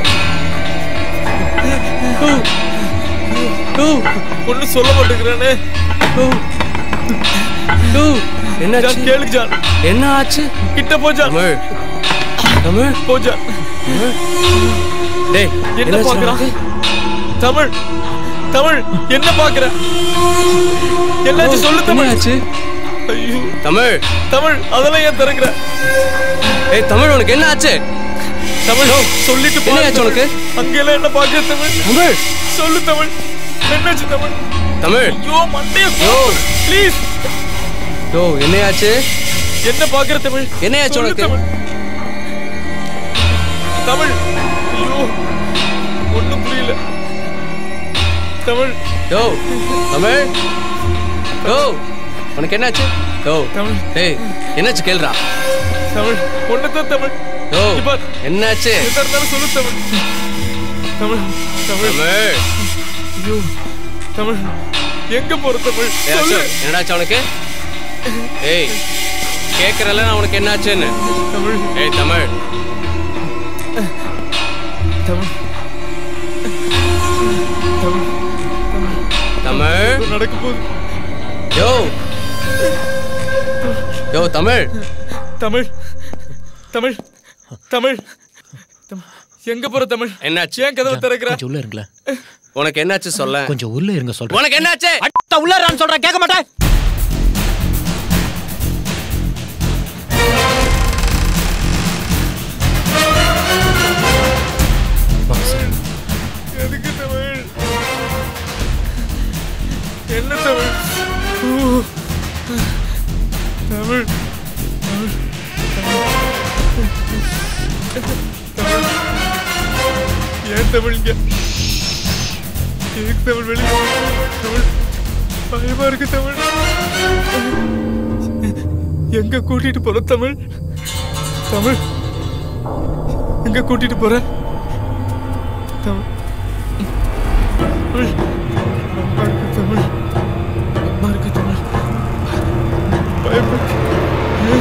யோ, யோ, ஒன்னும் சொல்ல மாட்டேங்கிறானே யோ, யோ, என்னாச்சு ஜான் கேளு ஜான் என்ன ஆச்சு கிட்ட போ ஜான் தமிழ் தமிழ் போ ஜான் டேய் என்ன என்னாச்சு பாக்குறான் உனக்கு? தமிழ் தமிழ் என்ன பாக்குற என்னாச்சு சொல்லு தமிழ் என்னாச்சு ஐயோ தமிழ் தமிழ் அதெல்லாம் ஏன் திறக்கிற ஏய் தமிழ் உனக்கு என்ன ஆச்சு தமிழ் சொல்லிட்டு பாரு என்னாச்சு உனக்கு? அங்கெல்லாம் என்ன பாக்குற தமிழ் தமிழ் சொல்லு தமிழ் என்னாச்சு தமிழ் தமிழ் ஐயோ மண்டைய யோ. ப்ளீஸ் யோ என்னையாச்சு என்ன பாக்குற தமிழ் என்னையாச்சு சொல்லு உனக்கு? தமிழ் தமிழ் ஐயோ ஒண்ணும் புரியல தமிழ் யோ தமிழ் யோ உனக்கு என்னாச்சு யோ தமிழ் டேய் என்னாச்சு கேளுடா தமிழ் ஒண்ணுதான் தமிழ் யோ இப்ப என்னாச்சு எதா இருந்தாலும் சொல்லு தமிழ் தமிழ் தமிழ் தமிழ் ஐயோ தமிழ் எங்க போற தமிழ் ஏய் சொல்லு அசோக் என்னடாச்சு உனக்கு ஏய் கேக்குறல நான் உனக்கு என்னாச்சுன்னு தமிழ் ஏய் தமிழ் தமிழ் தமிழ் தமிழ் ஏதோ நடக்க போகுது யோ யோ தமிழ் தமிழ் தமிழ் தமிழ் தமிழ். எங்க போற தமிழ் என்னாச்சு ஏன் கதவை திறக்கிற கொஞ்சம் உள்ள இருங்களேன் உனக்கு என்னாச்சு சொல்ல கொஞ்சம் உள்ள இருங்க சொல்றேன் உனக்கு என்னாச்சு உள்ள இருன்னு சொல்றேன் கேட்க மாட்டேன் எதுக்கு தமிழ் என்ன தமிழ் ஊ. தமிழ் தமிழ் தமிழ் ஏன் தமிழ் இங்க எதுக்கு தமிழ் வெளியே தமிழ் பயமா இருக்கு தமிழ் எங்க கூட்டிட்டு போற தமிழ் தமிழ் எங்க கூட்டிட்டு போற தமிழ் தமிழ் அம்மா இருக்கு தமிழ் அம்மா இருக்கு தமிழ் பயமா இருக்கு. ஏ?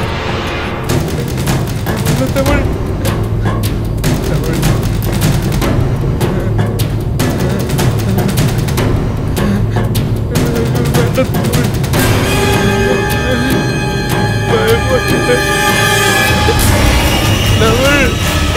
என்ன தமிழ் தமிழ் வேண்டாம் தமிழ் பயப்பட்டுட்டேன் தமிழ்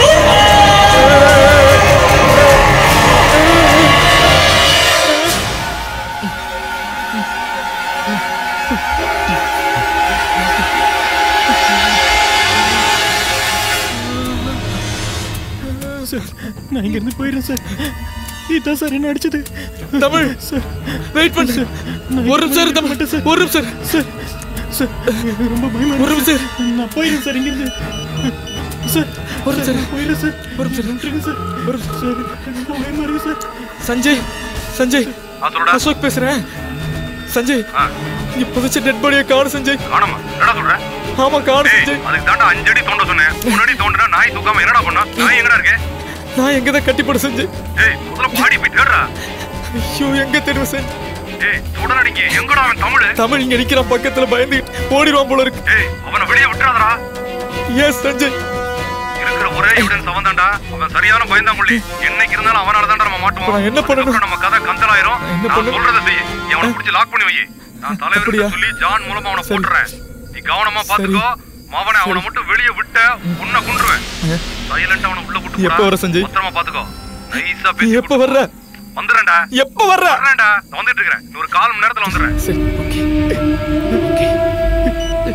சார் நான் இங்க இருந்து போயிடுறேன் சார் இதான் சார் என்ன அடிச்சது தமிழ் சார் வெயிட் பண்ணு சார் ஒரு நிமிஷம் இரு தமிழ் சார் ஒரு நிமிஷம் இரு. சார் சார் எனக்கு ரொம்ப பயமா ஒரு இருக்கு நிமிஷம் இரு. நான் போயிடுறேன் சார் இங்கிருந்து சார் ஒரு நிமிஷம் இரு. போயிடுறேன் சார் ஒரு நிமிஷம் இரு. விட்டுருங்க சார் ஒரு நிமிஷம். சார் எனக்கு ரொம்ப பயமா இருக்கு சார் சஞ்சய் சஞ்சய் ஆ, சொல்லுடா. அசோக் பேசுறேன் சஞ்சய் ஆ. இங்க புதைச்ச டெட் பாடியை காணும் சஞ்சய் காணாமா என்னடா சொல்ற ஆமா காணும் டேய், சஞ்சய் அதுக்கு தாண்டா அஞ்சு அடி தோண்ட சொன்னேன் மூணு அடி தோண்டுனா நாய் தூக்காம என்னடா பண்ணா நாய் எங்கடா இருக்கு நான் எங்க தான் கட்டி போட சஞ்சய் ஏய் முதல்ல பாடி போய் தேடுறா ஐயோ எங்க தேடுவேன் சஞ்சய் ஏய் தொடரடிக்கு எங்கடா அவன் தமிழ் தமிழ் இங்க நிக்கிறான் பக்கத்துல பயந்து ஓடிடுவான் போல இருக்கு ஏய் அவனை வெளியே விட்டுறாதடா எஸ் சஞ்சய் இருக்கிற ஒரே எவிடன்ஸ் அவன் தான்டா அவன் சரியான பயந்தாங்குள்ளி என்னைக்கு இருந்தாலும் அவனால தான்டா நம்ம மாட்டுவோம் இப்ப நான் என்ன பண்ணணும்? அதுக்கப்புறம் நம்ம கதை கந்தலாயிரும் என்ன நான் பண்ணணும்? சொல்றத செய் நீ அவனை பிடிச்சி லாக் பண்ணி வை நான் அப்படியா? தலைவருக்கு சொல்லி ஜான் மூலமா அவனை சரி. போட்டுறேன் நீ கவனமா பாத்துக்கோ மவனை அவனை மட்டும் வெளியே விட்ட உன்னை கொன்றுவேன் சைலண்டா அவனை உள்ள கூட்டு எப்ப வர சஞ்சய்? பத்திரமா பாத்துக்கோ நைஸா நீ பேசி எப்ப வர்ற வந்துடுறேன்டா எப்ப வர்ற வர்றேன்டா நான் வந்துட்டு இருக்கிறேன் இன்னொரு கால் மணி நேரத்துல வந்துடுறேன் சரி okay okay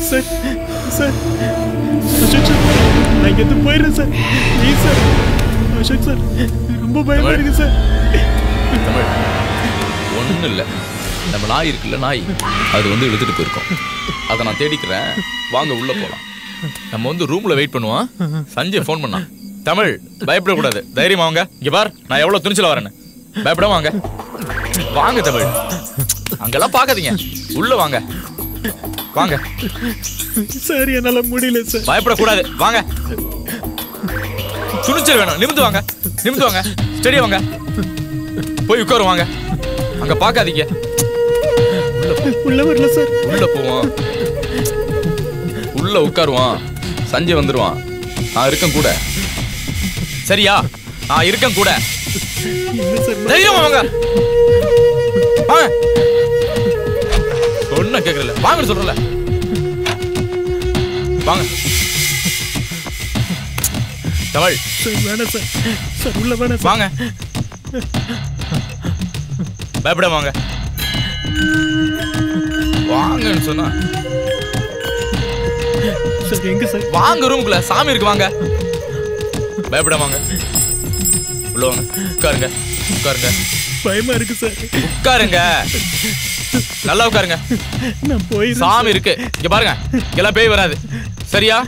sir sir Ashok sir நான் இங்கேருந்து போயிடுறேன் sir please sir Ashok sir ரொம்ப பயமா இருக்கு சார் தமிழ் ஒன்றும் இல்லை நம்ம நாய் இருக்குல்ல நாய் அது வந்து இழுத்துட்டு போயிருக்கோம் அதை நான் தேடிக்கிறேன் வாங்க உள்ள போலாம் நம்ம வந்து ரூம்ல வெயிட் பண்ணுவோம் சஞ்சய் ஃபோன் பண்ணான் தமிழ் பயப்படக்கூடாது தைரியமா வாங்க இங்க பார் நான் எவ்வளவு துணிச்சல வரேன்னு பயப்பட வாங்க வாங்க தமிழ் அங்கெல்லாம் பார்க்காதீங்க உள்ள வாங்க வாங்க சார் என்னால முடியல சார் பயப்படக்கூடாது வாங்க துணிச்சல் வேணும் நிமிந்து வாங்க நிமிந்து வாங்க ஸ்டெடியா வாங்க போய் உட்காரு வாங்க அங்க பார்க்காதீங்க உள்ள வரல சார் உள்ள போவோம் உள்ள உட்காருவான் சஞ்சய் வந்துருவான் நான் இருக்கேன் கூட சரியா நான் இருக்கேன் கூட தைரியமா வாங்க வாங்க ஒன்னும் கேட்கல வாங்க சொல்றல வாங்க தமிழ் சார் வேணாம் சார் சார் உள்ள வேணாம் சார் வாங்க பயப்பட வாங்க வாங்கன்னு சொன்னா சார் எங்க சார் வாங்க ரூம்குள்ள சாமி இருக்கு வாங்க பயப்பட வாங்க உள்ள வாங்க உட்காருங்க உட்காருங்க பயமா இருக்கு சார் உட்காருங்க நல்லா உட்காருங்க நான் போயிடுறேன் சாமி இருக்கு இங்க பாருங்க எல்லாம் பேய் வராது சரியா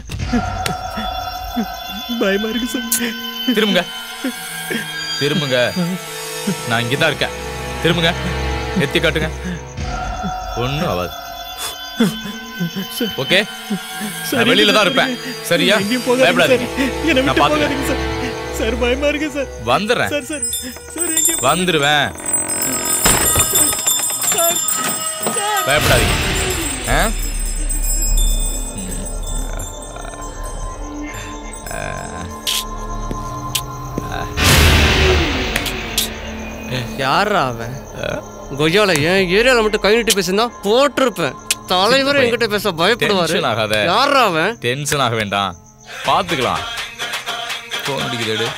பயமா இருக்கு சார் திரும்புங்க திரும்புங்க நான் இங்க தான் இருக்கேன் திரும்புங்க எத்தி காட்டுங்க ஒண்ணும் ஆகாது ஓகே நான் வெளியில தான் இருப்பேன் சரியா எங்கேயும் போகாதீங்க சார் பயப்படாதீங்க என்னை நான் விட்டு பாத்துக்கிறேன் போகாதீங்க சார் சார் பயமா இருக்கு சார் வந்துடுறேன் சார் சார் சார் எங்கேயும் வந்துருவேன் பயப்படாதீங்க ஆ? ம். யாரா அவன் கொய்யால என் ஏரியால மட்டும் கை நீட்டி பேசியிருந்தா போட்டிருப்பேன் தலைவர் என்கிட்ட பேச பயப்படுவாரு டென்ஷன் ஆகாத யாரா அவன் டென்ஷன் ஆக வேண்டாம் பார்த்துக்கலாம் ஃபோன் அடிக்குது எடு.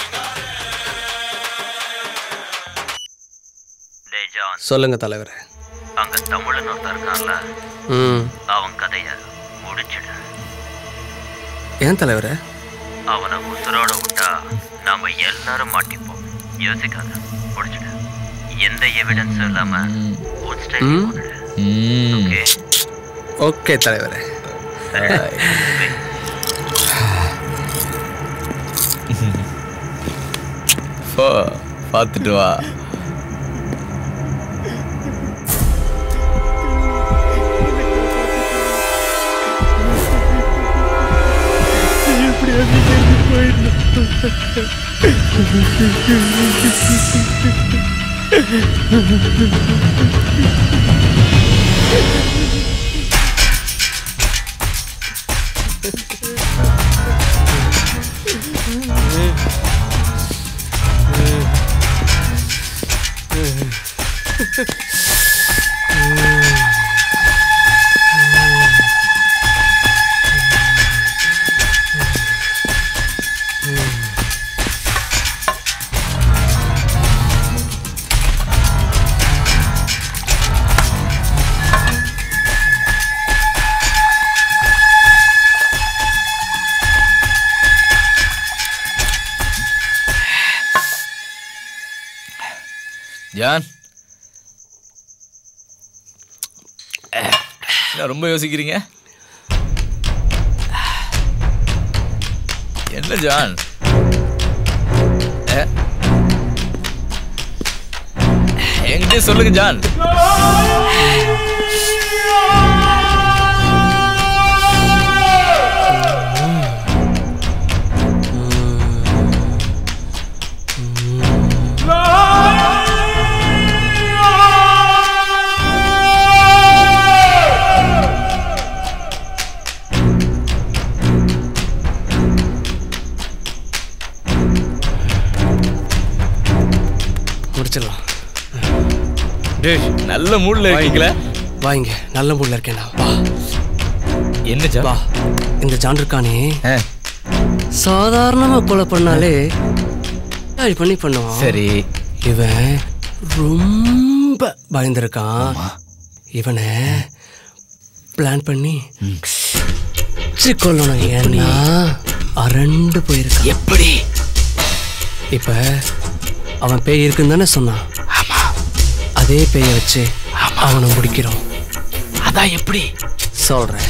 டேய் ஜான் சொல்லுங்க தலைவரே அங்க தமிழன் ஒருத்தன் இருக்கான்ல ம் அவன் கதைய முடிச்சிடு ஏன் தலைவரே அவனை உசுரோட விட்டா நாம எல்லாரும் மாட்டிப்போம் யோசிக்காத முடிச்சிடு எந்த எவிடன்ஸும் இல்லாம உன் ஸ்டைல் ம். போட்டுடு ம். ஓகே ஓகே தலைவரே போ பார்த்துட்டு வா எப்படியாவது இங்கேருந்து போயிடணும் ஜான் என்ன ரொம்ப யோசிக்கிறீங்க என்ன ஜான் அஹ். என்கிட்டயே சொல்லுங்க ஜான் முடிச்சிடலாம் டேய் நல்ல மூட்ல இருக்கீங்களே வாங்க நல்ல மூட்ல இருக்கேன் வா என்ன ஜான் வா இந்த ஜான் இருக்கானே சாதாரணமா கொலை பண்ணாலே இது பண்ணி பண்ணுவான் சரி இவன் ரொம்ப பயந்துருக்கான் இவனை பிளான் பண்ணி அடிச்சு கொள்ளணும் ஏன்னா அரண்டு போயிருக்கான் எப்படி இப்ப அவன் பேய் இருக்குன்னு தானே சொன்னான் அதே பேயை வச்சு அவனை முடிக்கிறோம் அதான் எப்படி சொல்றேன்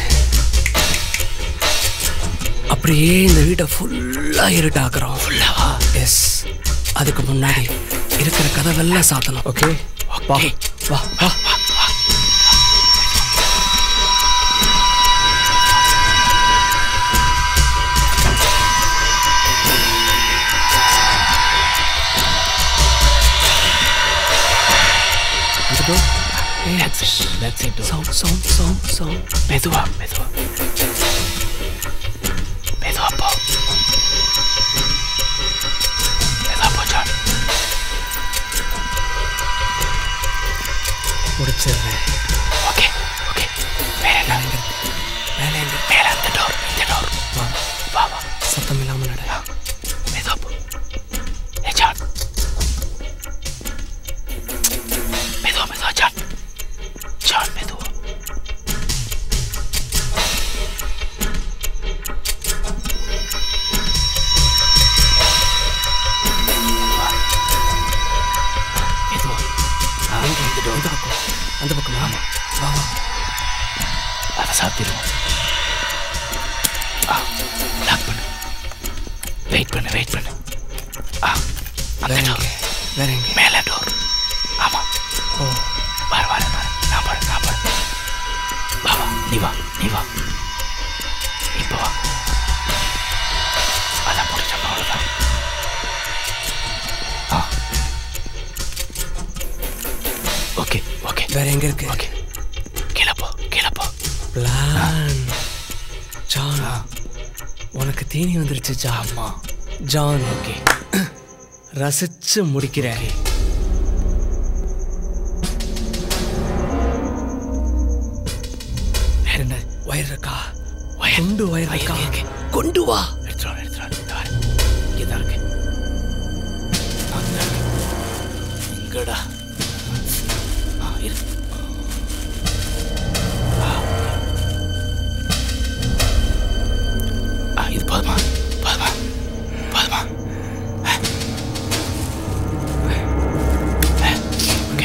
அப்படியே இந்த வீட்டை ஃபுல்லா இருட்டாக்குறோம் ஃபுல்லாவா எஸ் அதுக்கு முன்னாடி இருக்கிற கதவெல்லாம் சாத்தணும் ஓகே வா வா வா வந்துட்டோ சவுண்ட் சவுண்ட் சவுண்ட் சவுண்ட் மெதுவா மெதுவா மெதுவா போ மெதுவா போ ஜான் முடிச்சிடுறேன் ஓகே ஓகே வேற என்ன மேலே எங்க மேல அந்த டோர் இந்த டோர் வா வா வா சத்தம் இல்லாம நட மெதுவா போ ஏ ஜான் மெதுவா மெதுவா ஜான் ஜான் மெதுவா மெதுவா ஆ, இந்த டோர் அந்த பக்கம் அந்த பக்கம் ஆமா வா வா அதை சாத்திடுவோம் ஆ லாக் பண்ணு வெயிட் பண்ணு வெயிட் பண்ணு ஆ அந்த வேற டோர் எங்க வேற எங்க மேலே டோர் ஆமா ஓ வர வர வர நான் பாரு நான் பாரு வா வா நீ வா நீ வா இப்போ வா அதான் முடிச்சோம் அவ்வளோதான் ஆ ஓகே ஓகே வேற எங்க இருக்கு ஓகே கீழே போ கீழே போ பிளான் ஜான் உனக்கு தீனி வந்துருச்சு ஜான் ஜான் ஓகே ரசிச்சு முடிக்கிறேன் வேற என்ன வயர் இருக்கா வயர் கொண்டு வயர் இருக்கா இருக்கு. கொண்டு வா எடுத்துட்டு வா எடுத்துட்டு வா இந்த வர இங்கே தான் இருக்கு அங்க இருக்கு. இங்கடா ஆ இருக்கு ஆ, ஆ, இது போதுமா போதுமா போதுமா ஆ. ஆ, ஓகே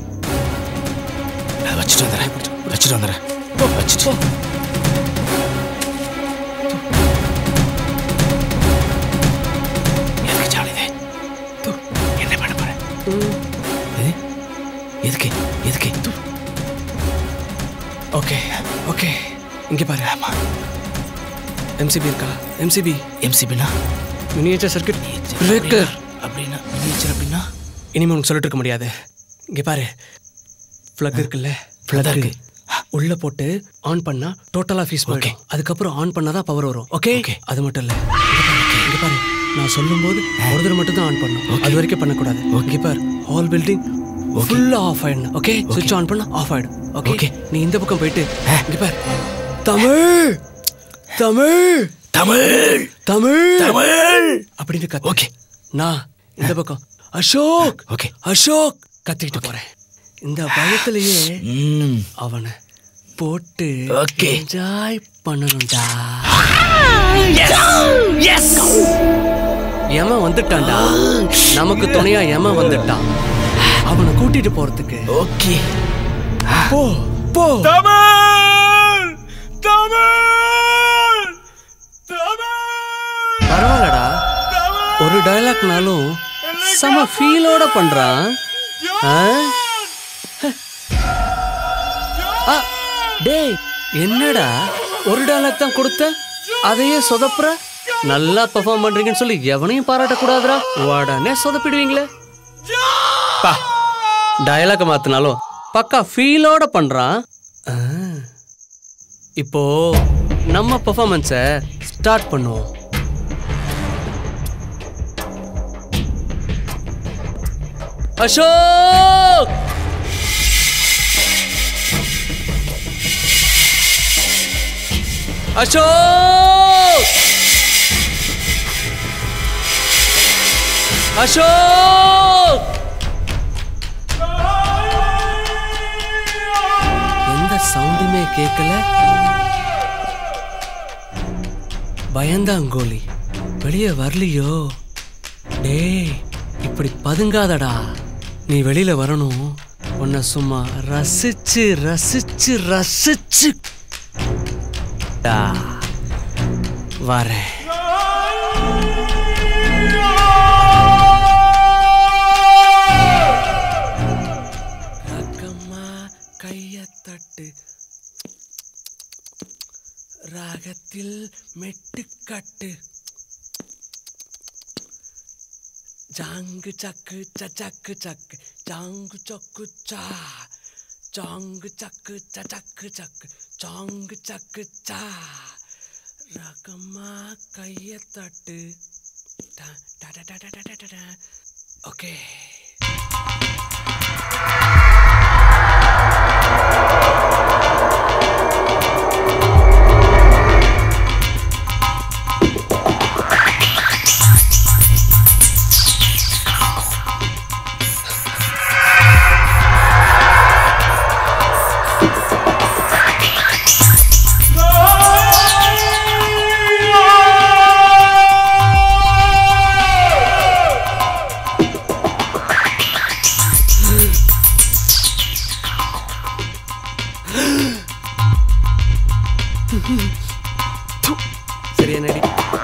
அதை வச்சுட்டு வந்துடுறேன் வச்சுட்டு வந்துடுறேன் வச்சுட்டு எதுக்கு ஜாலிதே என்ன பண்ண போற எது? எதுக்கு எதுக்கு ஓகே ஓகே இங்க பாரு ஆமா எம்சிபி இருக்கா எம்சிபி எம்சிபினா மினியேச்சர் சர்க்கியூட் பிரேக்கர் அப்படின்னா மினியேச்சர் அப்படின்னா இனிமே உனக்கு சொல்லிட்டு இருக்க முடியாது இங்க பாரு ஃப்ளக் இருக்குல்ல Plug இருக்கு. உள்ள போட்டு ஆன் பண்ணா டோட்டலா ஃபீஸ் போயிடும் அதுக்கப்புறம் ஆன் பண்ணாதான் பவர் வரும் ஓகே அது மட்டும் இல்ல இங்க பாரு, இங்க பாரு நான் சொல்லும்போது ஒரு தடவை மட்டும் தான் ஆன் பண்ணும் அது வரைக்கும் பண்ணக்கூடாது இங்க பாரு ஹால் பில்டிங் ஃபுல்லா ஆஃப் ஆயிடணும் ஓகே சுவிட்ச் ஆன் பண்ணா ஆஃப் ஆயிடும் ஓகே நீ இந்த பக்கம் போயிட்டு இங்க பாரு தமிழ் தமிழ் தமிழ் தமிழ் தமிழ் அப்படின்னு கத்து ஓகே நான் இந்த பக்கம் அசோக் ஓகே அசோக் கத்திக்கிட்டு போறேன் இந்த பயத்திலேயே அவனை போட்டு Okay. என்ஜாய் பண்ணணும்டா எஸ் எமன் வந்துட்டான்டா நமக்கு துணையா எமன் வந்துட்டான் அவனை கூட்டிட்டு போறதுக்கு ஓகே போ போ தமிழ் தமிழ் தமிழ் பரவாயில்லடா ஒரு டயலாக்னாலும் செம ஃபீலோட பண்றான் ஆ? ஆ, டேய் என்னடா ஒரு டயலாக் தான் கொடுத்த அதையே சொதப்புற நல்லா பெர்ஃபார்ம் பண்றீங்கன்னு சொல்லி எவனையும் பாராட்டக்கூடாதுடா உடனே சொதப்பிடுவீங்களே பா டயலாக் மாத்தினாலும் பக்கா ஃபீலோட பண்றான் ஆ. இப்போ நம்ம பெர்ஃபார்மன்ஸை ஸ்டார்ட் பண்ணுவோம் அசோக் அசோக் அசோக் எந்த சவுண்டுமே கேட்கல பயந்தாங்கோலி வெளியே வரலையோ டேய் இப்படி பதுங்காதடா நீ வெளியில வரணும் உன்னை சும்மா ரசிச்சு ரசிச்சு ரசிச்சு டா, வரேன் ரக்கம்மா கைய தட்டு ராகத்தில் மெட்டுக்கட்டு ஜாங்கு சக்கு சக்கு சக்கு ஜாங்கு சக்கு சா ஜாங்கு சக்கு சக்கு சக்கு ஜாங்கு சக்கு சா ரகமா கைய தட்டு ஓகே சரியா நடி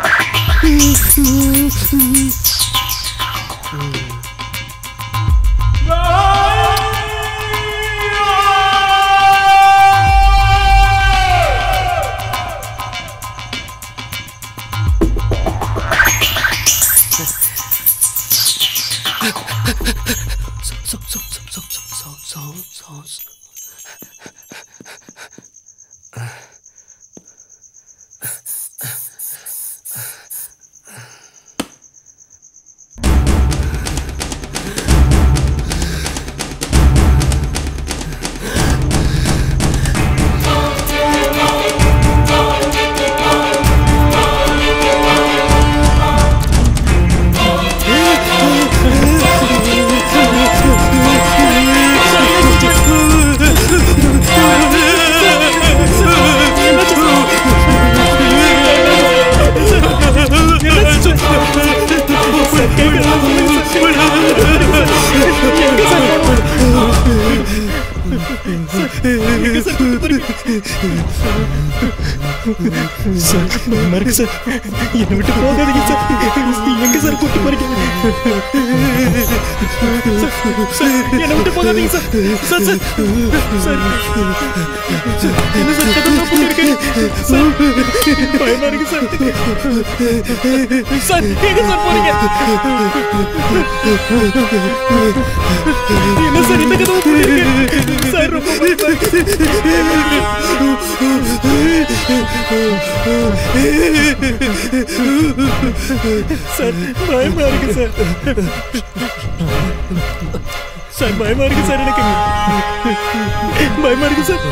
சார் மறுக்கு சார் என்னை விட்டு போகாதீங்க சார் எங்க சார் கூட்டு போறீங்க சார், சார், என்னை விட்டு போகாதீங்க sir sir sir sir sir, என்ன சார் கதவு போட்டிருக்கீங்க சார் பயமா இருக்கு சார் சார் எங்க சார் போறீங்க என்ன சார் இந்த கதவு போட்டிருக்கீங்க சார் ரொம்ப பயமா இருக்கு சார் பயமா இருக்கு சார் சார் பயமா இருக்கு சார் எனக்கு பயமா இருக்கு சார்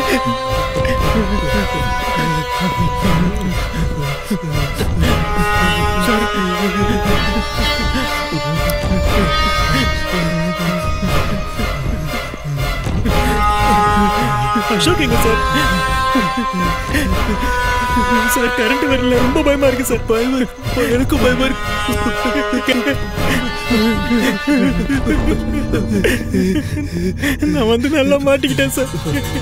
அசோக் எங்க சார் சார் கரண்ட் வரல ரொம்ப பயமா இருக்கு சார் பயமா இருக்கு எனக்கும் பயமா இருக்கு நான் வந்து நல்லா மாட்டிக்கிட்டேன் சார்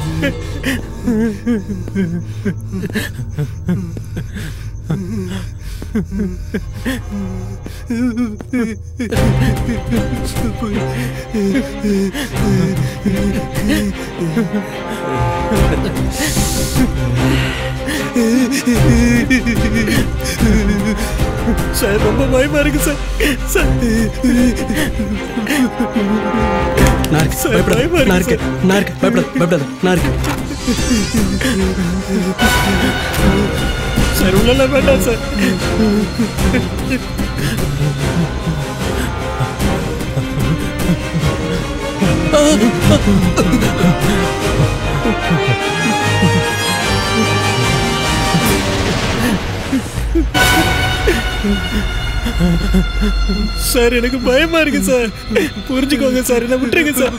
சார் ரொம்ப பயமா இருக்கு சார் சார் நான் இருக்கு சார், பயப்படாத பயமா இருக்கு நான் இருக்கு நான் இருக்கு பயப்படாத பயப்படாத நான் இருக்கு சார் உள்ள வேண்டாம் சார் சார் எனக்கு பயமா இருக்கு சார் புரிஞ்சுக்கோங்க சார் என்ன விட்டுருங்க சார்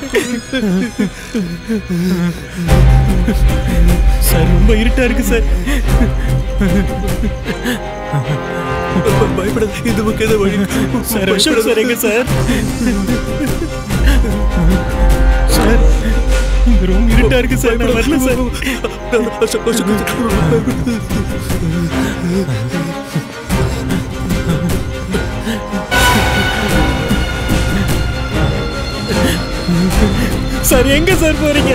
சார் ரொம்ப இருட்டா இருக்கு சார் பயப்படாத இந்த பக்கம் ஏதோ வழி சார் அசோக் சார் எங்க சார் சார் ரொம்ப இருட்டா இருக்கு சார் நான் வரல சார் அசோக் அசோக் சார் எங்க சார் போறீங்க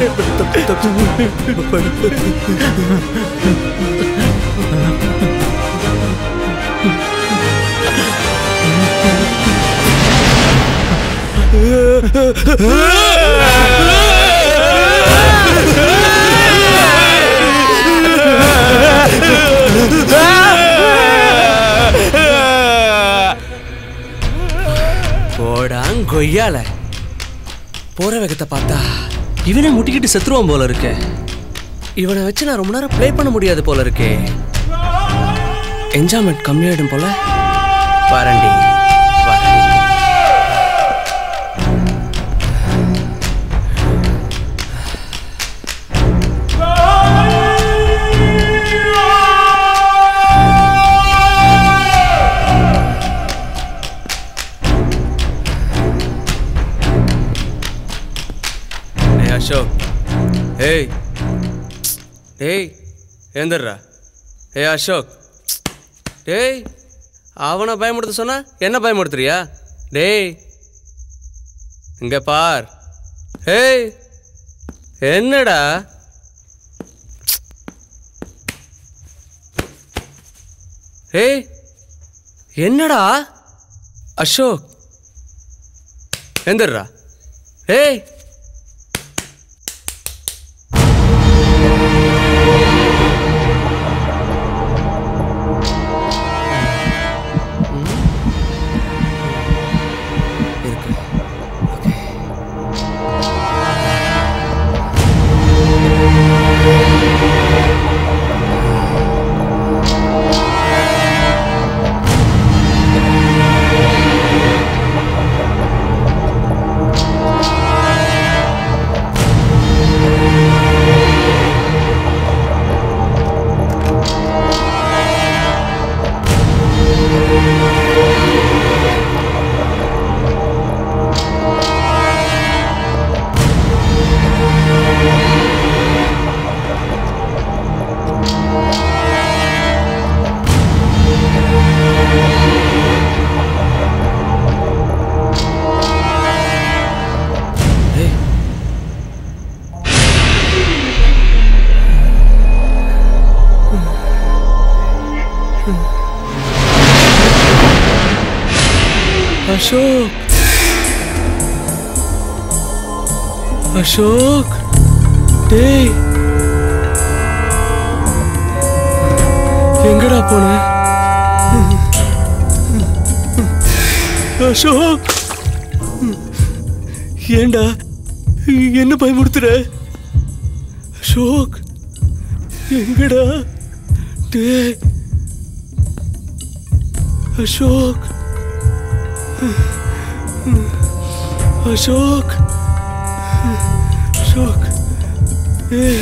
போடாங் கொய்யால போற வேகத்தை பார்த்தா இவனை முட்டிக்கிட்டு செத்துருவான் போல இருக்கு இவனை வச்சு நான் ரொம்ப நேரம் ப்ளே பண்ண முடியாது போல இருக்கே என்ஜாய்மெண்ட் கம்மியாயிடும் போல வரண்டி வரேன் ஏய் அசோக் ஏய் ஏய் ஏந்தர்றா ஏய் அசோக் டேய் அவனை பயமுடுத்த சொன்னா என்ன பயமுடுத்துறியா டேய் இங்க பார் ஏய் என்னடா ஏய் என்னடா அசோக் எந்திரா ஏய் அசோக் அசோக் டேய் எங்கடா போன அசோக் ஏண்டா என்ன பயமுடுத்துற அசோக் எங்கடா டேய் அசோக் அசோக் அசோக் ஏய்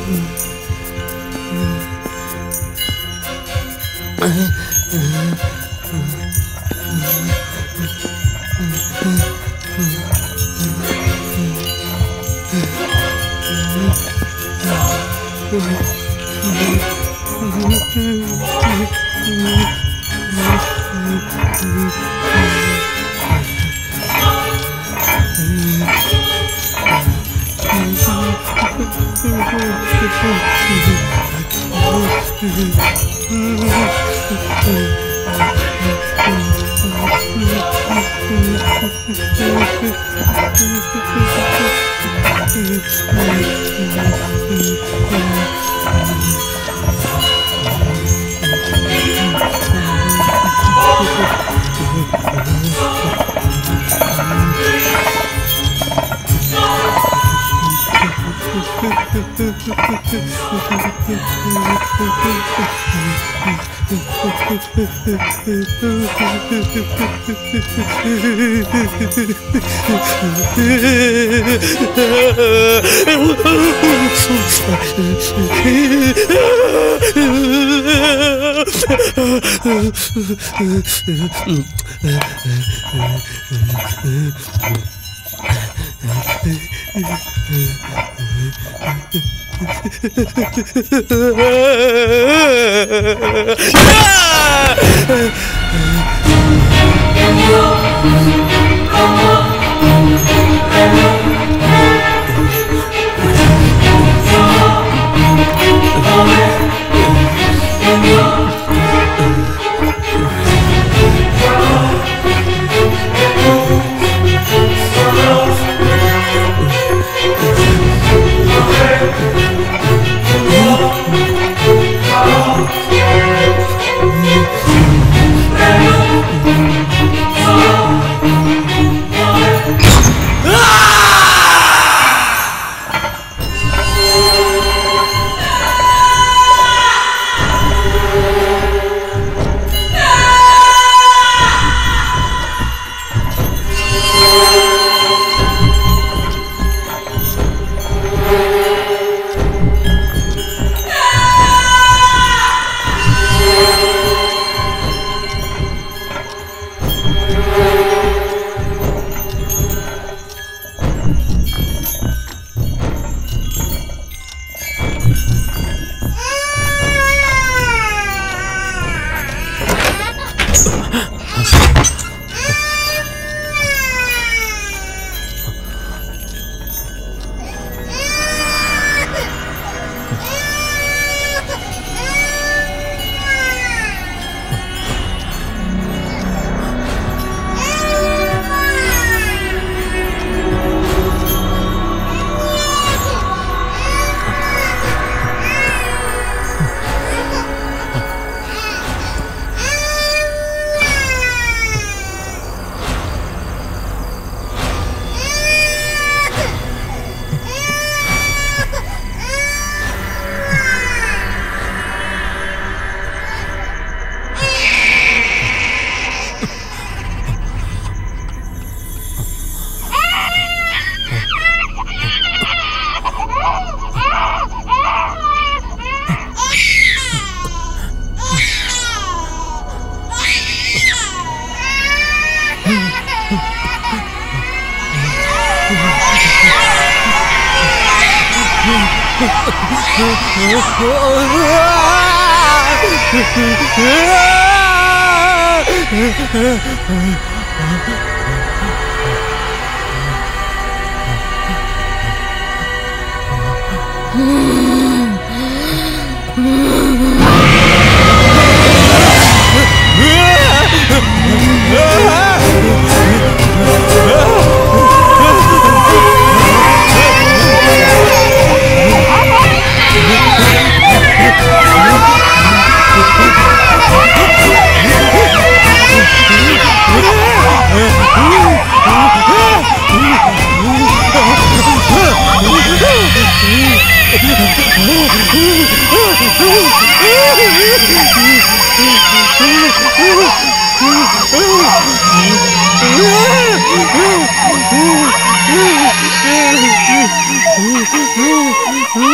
Oh,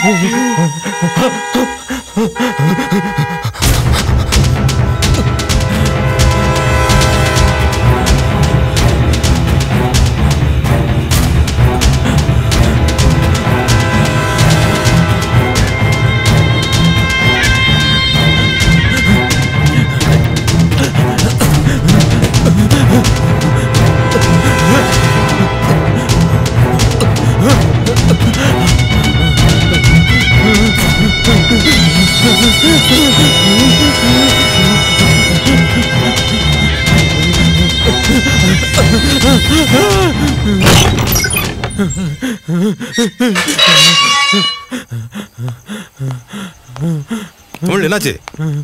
தமிழ் என்னாச்சு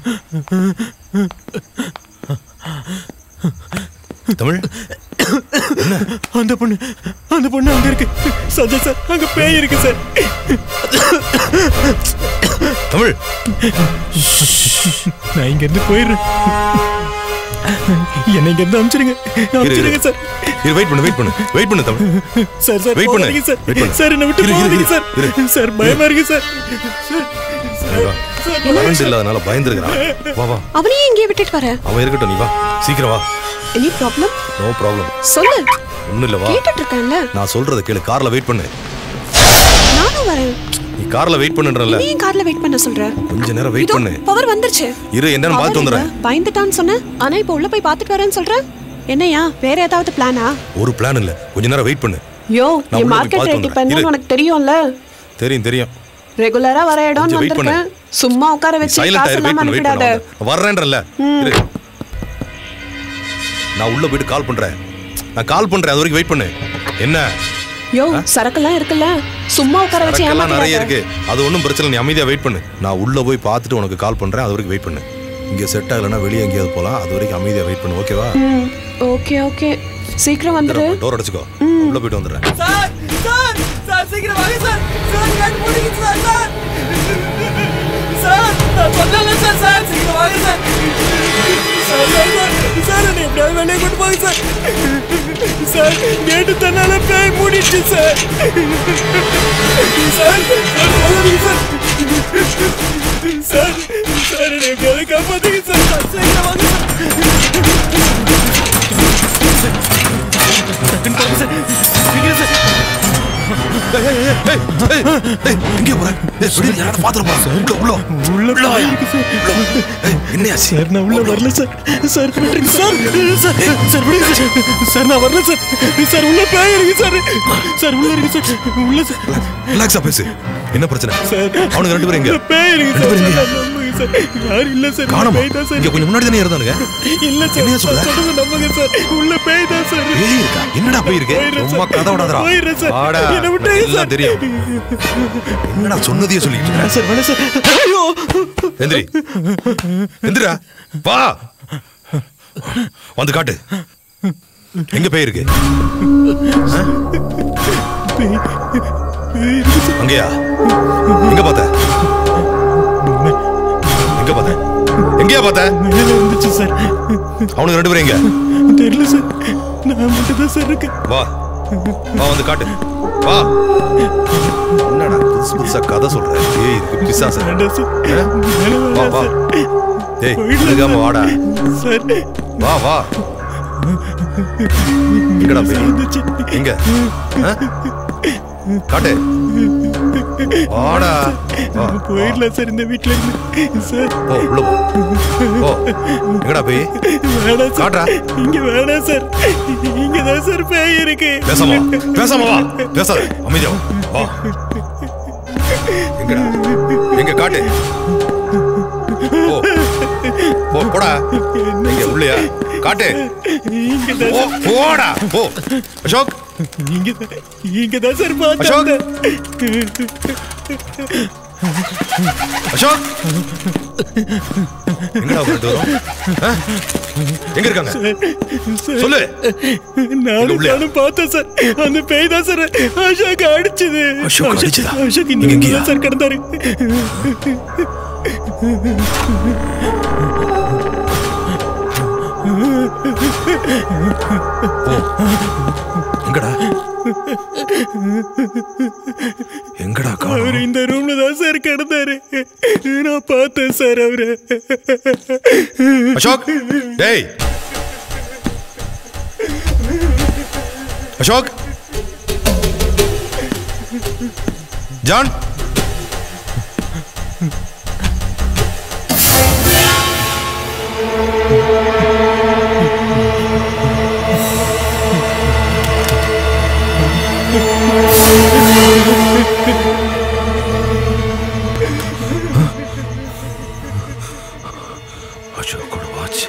தமிழ் அந்த பொண்ணு அந்த பொண்ணு அங்க இருக்கு சஞ்சய் சார் அங்க பேய் இருக்கு சார் தமிழ் நான் இங்க இருந்து போயிடுறேன் என்னை இங்க இருந்து அனுப்பிச்சிருங்க அனுப்பிச்சிருங்க சார் இரு வெயிட் பண்ணு வெயிட் பண்ணு வெயிட் பண்ணு தமிழ் சார் சார் வெயிட் பண்ணு போகாதீங்க சார் வெயிட் பண்ணு சார் என்ன விட்டு இரு, இரு, போகாதீங்க இரு, சார் இரு. சார் பயமா இருக்கு சார் நீ வா. கரண்ட் இல்லாதனால பயந்துருக்கிறான் வா வா அவனையும் இங்கே விட்டுட்டு வர அவன் இருக்கட்டும் நீ வா சீக்கிரம் வா எனி ப்ராப்ளம் நோ ப்ராப்ளம் சொல்லு ஒண்ணும் இல்ல வா கேட்டுட்டு இருக்கேன்ல நான் சொல்றத கேளு கார்ல வெயிட் பண்ணு நானும் வரேன் நீ கார்ல வெயிட் பண்ணுன்றல நீ ஏன் கார்ல வெயிட் பண்ண சொல்ற கொஞ்ச நேரம் வெயிட் பண்ணு பவர் வந்துருச்சு இரு என்னன்னு பார்த்து வந்துடுறேன் பயந்துட்டான்னு சொன்ன ஆனா இப்ப உள்ள போய் பாத்துட்டு வரேன்னு சொல்ற என்னையா வேற ஏதாவது பிளானா ஒரு பிளான் இல்ல கொஞ்ச நேரம் வெயிட் பண்ணு யோ நான் என் உள்ள போய் மார்க்கெட் பார்த்து ரேட் இப்ப வந்துடுறேன். என்னன்னு இரு. உனக்கு தெரியும்ல தெரியும் தெரியும் ரெகுலரா வர இடம் கொஞ்சம் wait பண்ணு. வந்திருக்கேன் சும்மா உட்கார வச்சு சைலண்ட் காசு ஆயிரு வெயிட் இல்லாம பண்ணு வெயிட் அனுப்பிடாத பண்ணு வர்றேன்றல ம். இரு நான் உள்ள போயிட்டு கால் பண்றேன் நான் கால் பண்றேன் அது வரைக்கும் வெயிட் பண்ணு என்ன யோ சரக்கெல்லாம் இருக்குல்ல சும்மா உட்கார வச்சு சரக்கெல்லாம் நிறைய ஏமாத்திடாத இருக்கு அது ஒன்றும் பிரச்சனை இல்லை, நீ அமைதியா வெயிட் பண்ணு நான் உள்ள போய் பார்த்துட்டு உனக்கு கால் பண்றேன் அது வரைக்கும் வெயிட் பண்ணு இங்க செட் ஆகலைன்னா வெளியே எங்கேயாவது போலாம் அது வரைக்கும் அமைதியா வெயிட் பண்ணு ஓகேவா ம் ஓகே ஓகே சீக்கிரம் வந்துரு டோர் அடைச்சுக்கோ உள்ள போயிட்டு வந்துடுறேன் சார் சார் சார் சீக்கிரம் வாங்க சார் சார் கேட் மூடிக்கிச்சு சார் சார் சார் நான் சொன்னல சார் சார் சீக்கிரம் வாங்க sir sir sir sir sir என்னை எப்படியாவது வெளியே கொண்டு போங்க சார் சார் கேட்டு தன்னால பேய் மூடிடுச்சு சார் சார் சார் போகாதீங்க சார் சார் சார் என்னை எப்படியாவது காப்பாத்துங்க சார் சார் சீக்கிரம் வாங்க டக்குன்னு போங்க சார் சீக்கிரம் சார் எங்கே போற ஏய் சுடி யாராவது பாத்துற போறா உள்ள உள்ள உள்ள பேய் இருக்கு சார் என்னையா சார் நான் உள்ள வரல சார் சார் விட்டுருங்க சார் சார் சார் விடுங்க சார் சார் நான் வரல சார் சார் உள்ள பேய் இருக்கு சார் சார் உள்ள இருக்கு சார் உள்ள சார் ரிலாக்ஸா பேசு என்ன பிரச்சனை சார் அவனுங்க ரெண்டு பேரும் எங்க பேய் இருக்கு ரெண்டு பேரும் சார் எங்க? நம்புங்க சார் யாரும் இல்ல சார் காணோமா பேய் தான் சார் இங்க கொஞ்சம் முன்னாடி தானே இருந்தானுங்க இல்ல சார் என்னையா சொல்ற? நான் சொல்றது நம்புங்க சார் உள்ள பேய் தான் சார் பேய் இருக்கா என்னடா பேய் இருக்கு போயிடுறேன் சும்மா சார். கதை விடாதடா போயிடுறேன் சார். வாடா என்னை விட்டுருங்க எல்லாம் சார். தெரியும் என்னடா சொன்னதையே சொல்லிட்டு இருக்க? சார் வேணாம் சார் ஐயோ எந்திரி எந்திரா வா வந்து காட்டு எங்க பேய் இருக்கு ஆ? அங்கேயா எங்க பார்த்த எங்க பார்த்த எங்கேயா பார்த்த மேல இருந்துச்சு சார் அவனுக்கு ரெண்டு பேரும் எங்க தெரியல சார் நான் மட்டும் தான் சார் இருக்கேன் வா வா வந்து காட்டு வா என்னடா புதுசு புதுசா கதை சொல்ற ஏய் இருக்கு பிசாசு வேண்டாம் சார் மேல வா வா ஏய் இருக்காம வாடா சார் வா வா எங்கடா போய் எங்க ஆ? காட்டு வாடா வா போயிடலாம் சார் இந்த வீட்ல இருந்து சார் போ உள்ள போ போ எங்கடா போய் வேணாம் சார் காட்டுறா. இங்க வேணாம் சார் இங்க தான் சார் பேய் இருக்கு பேசாம வா பேசாம வா பேசாத அமைதியா வா. வா எங்கடா எங்க காட்டு போ போ போடா எங்க உள்ளயா காட்டு இங்க போ போடா போ அசோக் இங்க இங்க தான் சார் அசோக். பார்த்தேன் அசோக் எங்கடா போயிட்டு வரோம் ஆ? எங்க இருக்காங்க சொல்லு நானும் உள்ளயா? நானும் பார்த்தேன் சார் அந்த பேய் தான் சார் அசோக் அடிச்சது அசோக் அடிச்சதா? அசோக் நீங்க இங்க எங்கேயா? தான் சார் கிடந்தாரு எங்கடா எங்கடா அவர் இந்த ரூம்ல தான் சார் கிடந்தாரு நான் பார்த்தேன் சார் அவரை அசோக் டேய் அசோக் ஜான் அசோக்கோட வாட்ச்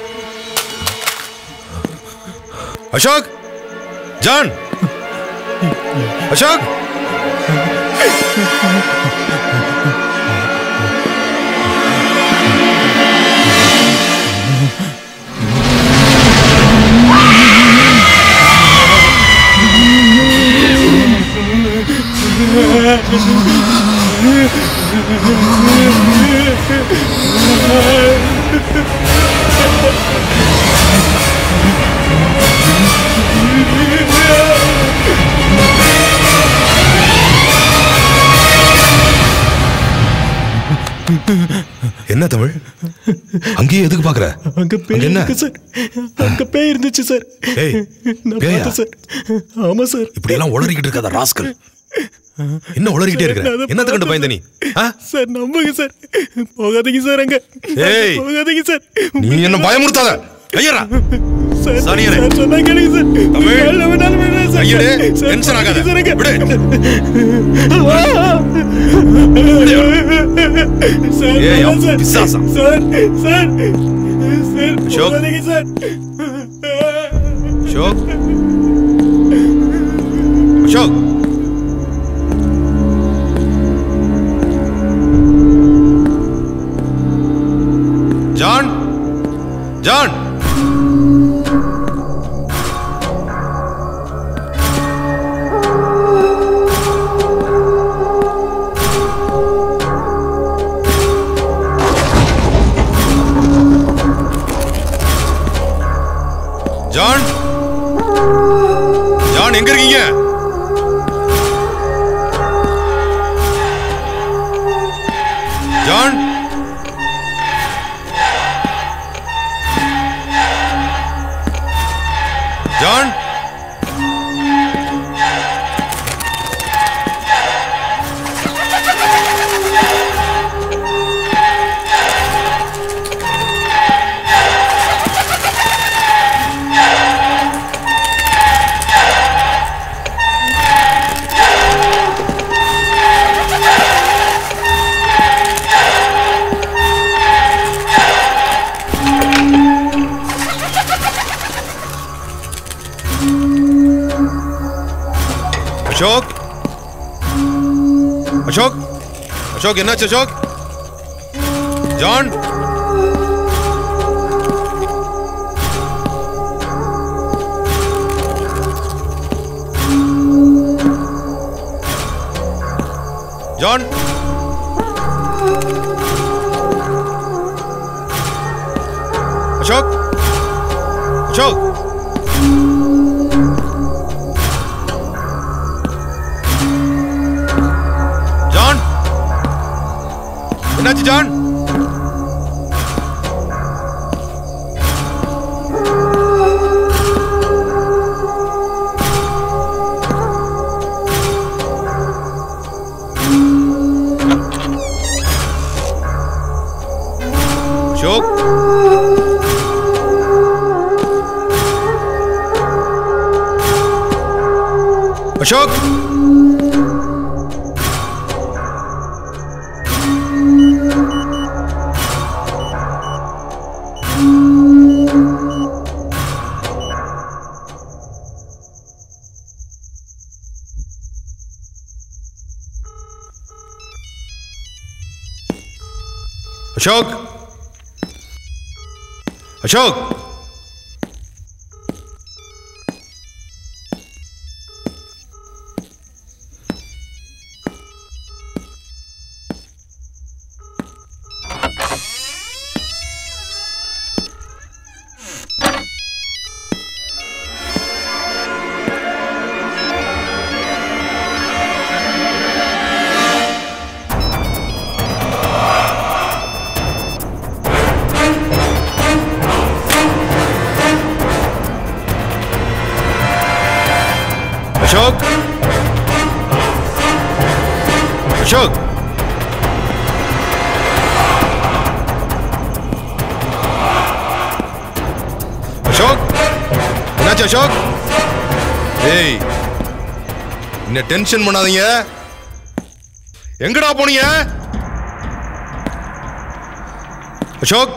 அசோக் ஜான் அசோக் என்ன தமிழ் அங்கேயே எதுக்கு பாக்குற அங்க பேய் என்ன? இருக்கு சார் அங்க பேய் இருந்துச்சு சார் ஏய், நான் பேயா? பார்த்தேன் சார் ஆமா சார் இப்படி எல்லாம் உளறிக்கிட்டு இருக்காத ராஸ்கல் என்ன உளறிக்கிட்டே இருக்கிற நான் அதை என்னத்த கண்டு பயந்த நீ ஆ? சார் நம்புங்க சார் போகாதீங்க சார் அங்க ஏய். போகாதீங்க சார் நீ என்ன பயமுறுத்தாத கையறா சார் சாணியரே. சார் சொன்னா கேளுங்க சார் தமிழ். காலைல வேணாலும் வேணாம் சார். கையெடு. சார், டென்ஷன் ஆகாத. சார், அங்க. விடு. சார், ஏய், வேணாம் சார். பிசாசா. Sir sir sir Ashok. போகாதீங்க sir Ashok Ashok John John John John எங்க இருக்கீங்க ஜான் ஜான் அசோக் அசோக் அசோக் என்னாச்சு Ashok John John Ashok Ashok John என்னாச்சு ஜான் அசோக் அசோக் அசோக் அசோக் அசோக் ஏய் என்ன டென்ஷன் பண்ணாதீங்க எங்கடா போனீங்க அசோக்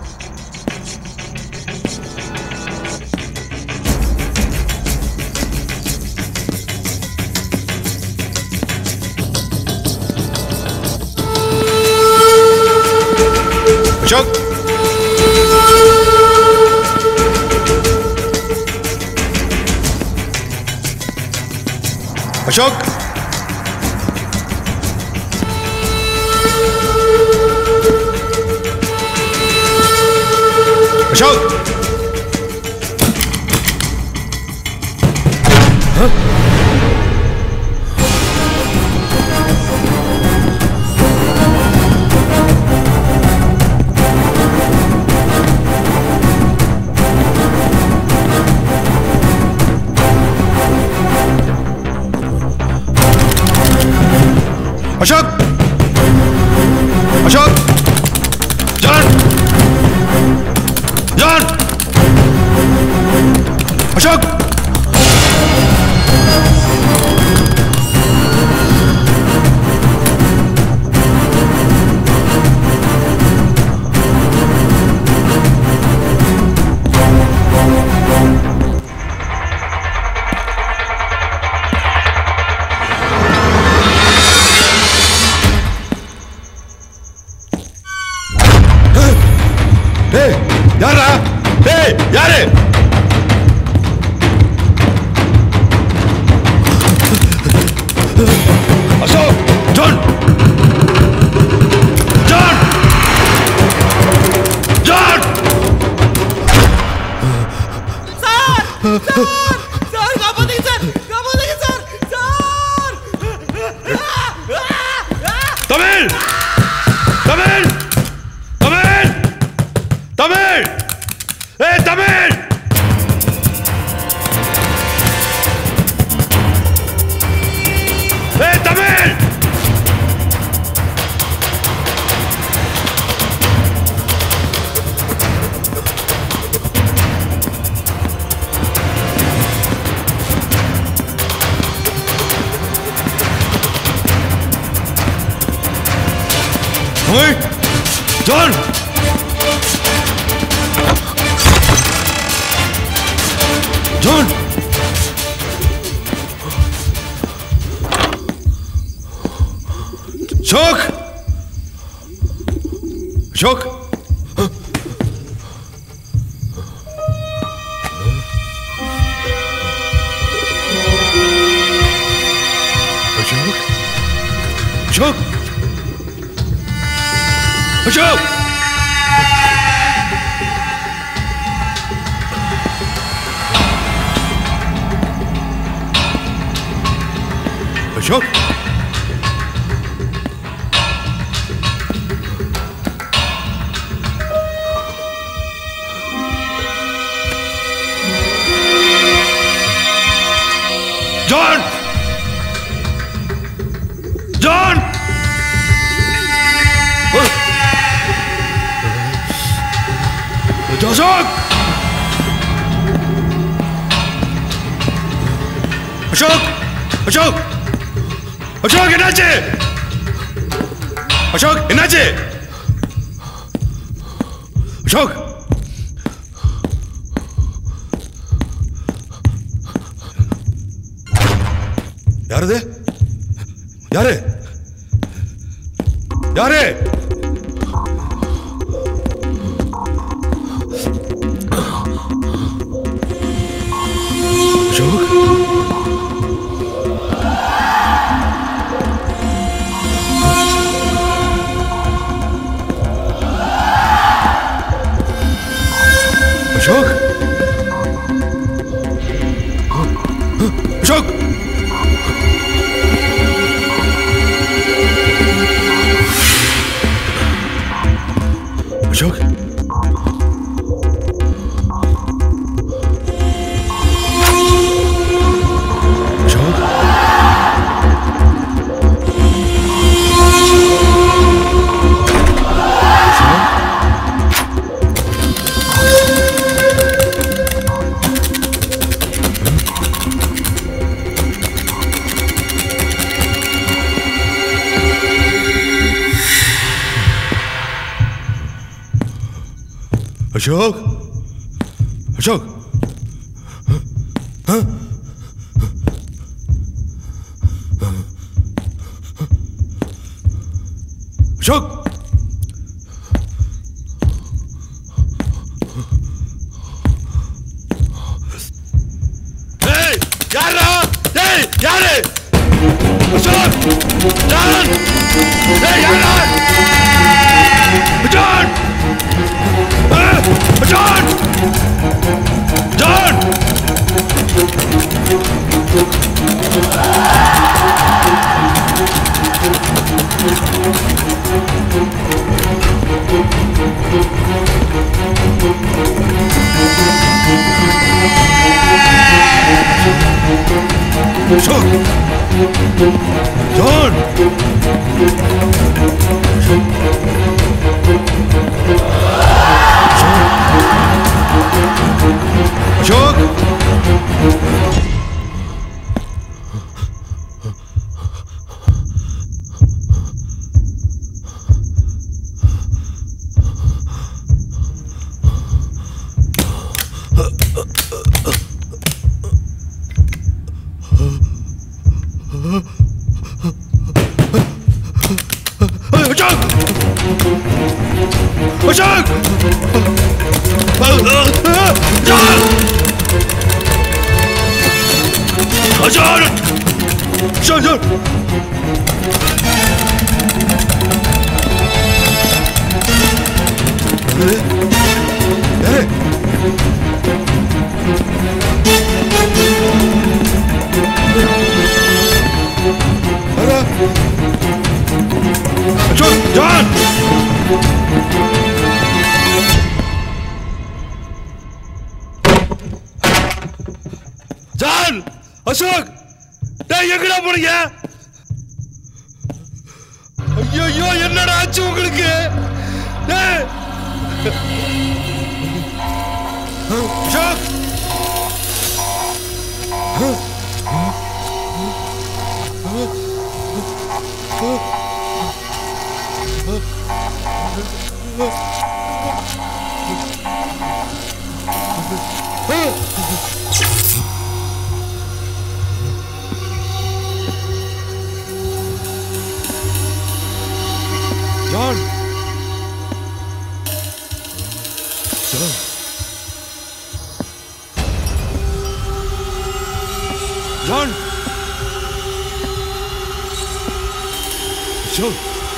அசோக் அசோக் அசோக் அசோக் அசோக் ஜான் ஜான் அசோக் டேய் யாரா டேய் யாரு Ashok John John John sir sir sir காப்பாத்துங்க சார் காப்பாத்துங்க சார் சார் தமிழ் தமிழ் தமிழ் தமிழ் ஏய் தமிழ் ஏய் Tamil Tamil John John Ashok Ashok Ashok Ashok Ashok Ashok John John Ashok Ashok Ashok Ashok என்னாச்சு அசோக் என்னாச்சு அசோக் யாரது யாரு யாரு அசோக் அசோக் அசோக் அசோக் அசோக் அசோக் அசோக் ஆ? அசோக் ஏய் யாரா ஏய் யாரு அசோக் ஜான் ஏய் யாரா John John John John! John! Ashok Ashok Ashok அஜான் அஜான் ஜான் ஜான் அசோக் டேய் எங்கடா போறீங்க ஐயோ என்னடா ஆச்சு உங்களுக்கு டேய் Ashok John John John John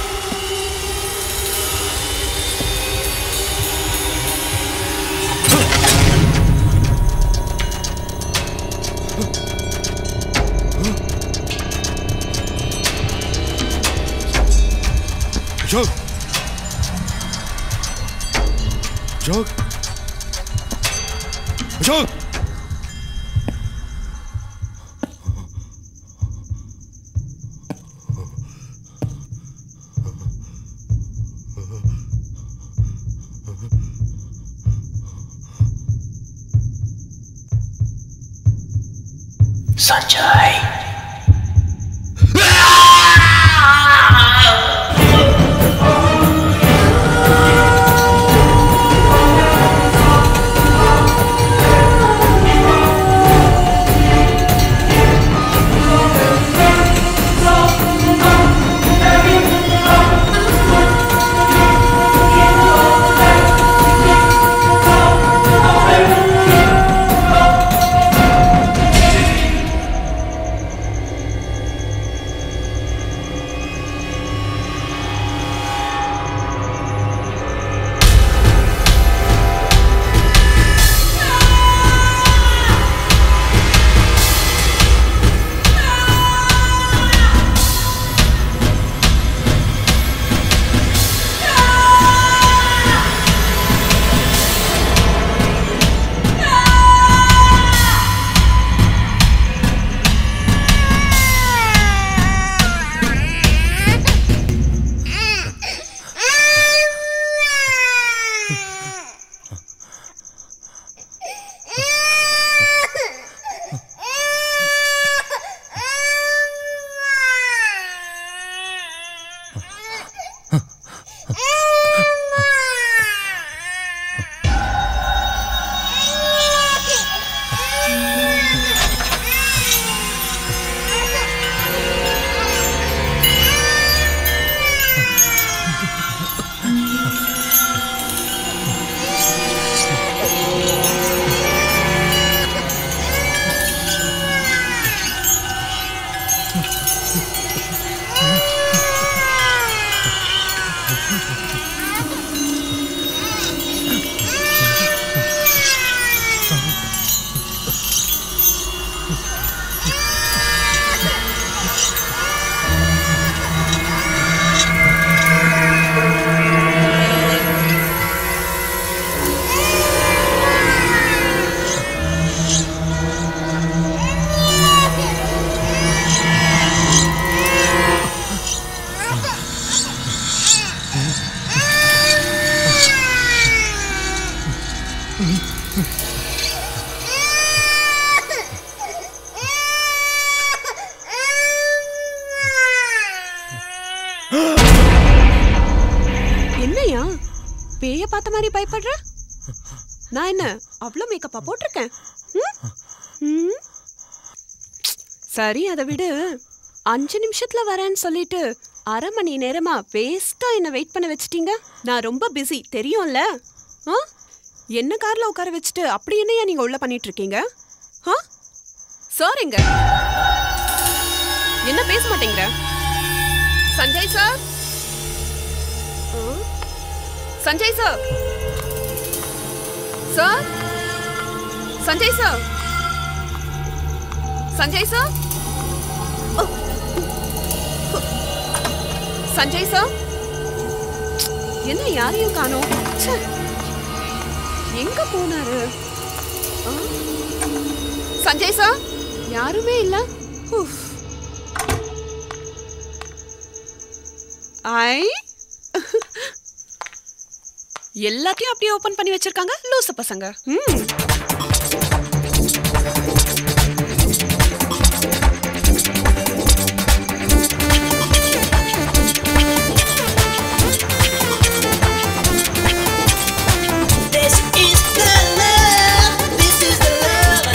Jog. Jog. Jog. Sanjay. என்னையா பேய பார்த்த மாதிரி பயப்படுற நான் என்ன அவ்வளோ மேக்கப்பா போட்டிருக்கேன் ம்? ம்? சரி அதை விடு அஞ்சு நிமிஷத்துல வரேன்னு சொல்லிட்டு அரை மணி நேரமா வேஸ்டா என்ன வெயிட் பண்ண வச்சிட்டீங்க நான் ரொம்ப பிஸி தெரியும்ல ஆ என்ன கார்ல உட்கார வச்சுட்டு அப்படி என்னையா நீங்க உள்ள பண்ணிட்டு இருக்கீங்க ஆ சார் எங்க என்ன பேச மாட்டேங்கிற சஞ்சய் சார் ஆ? Sanjay sir sir Sanjay sir Sanjay sir ஓ. சஞ்சய் சார் என்ன யாரையும் காணோம் ச்சே. எங்க போனாரு ஆ? சஞ்சய் சார் யாருமே இல்ல உஃப். ஐ எல்லாத்தையும் அப்படியே ஓபன் பண்ணி வச்சிருக்காங்க லூசு பசங்க ம் This is the love. This is the love.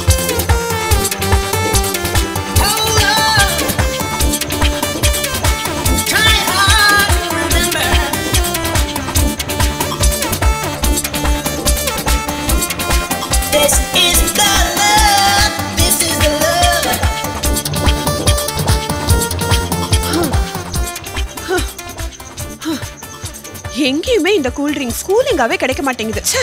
Hold on. Try hard to remember. This is the love. This is the love. எங்கேயுமே இந்த கூல் ட்ரிங்க்ஸ் கூலிங்காவே கிடைக்க மாட்டேங்குது ச்சே.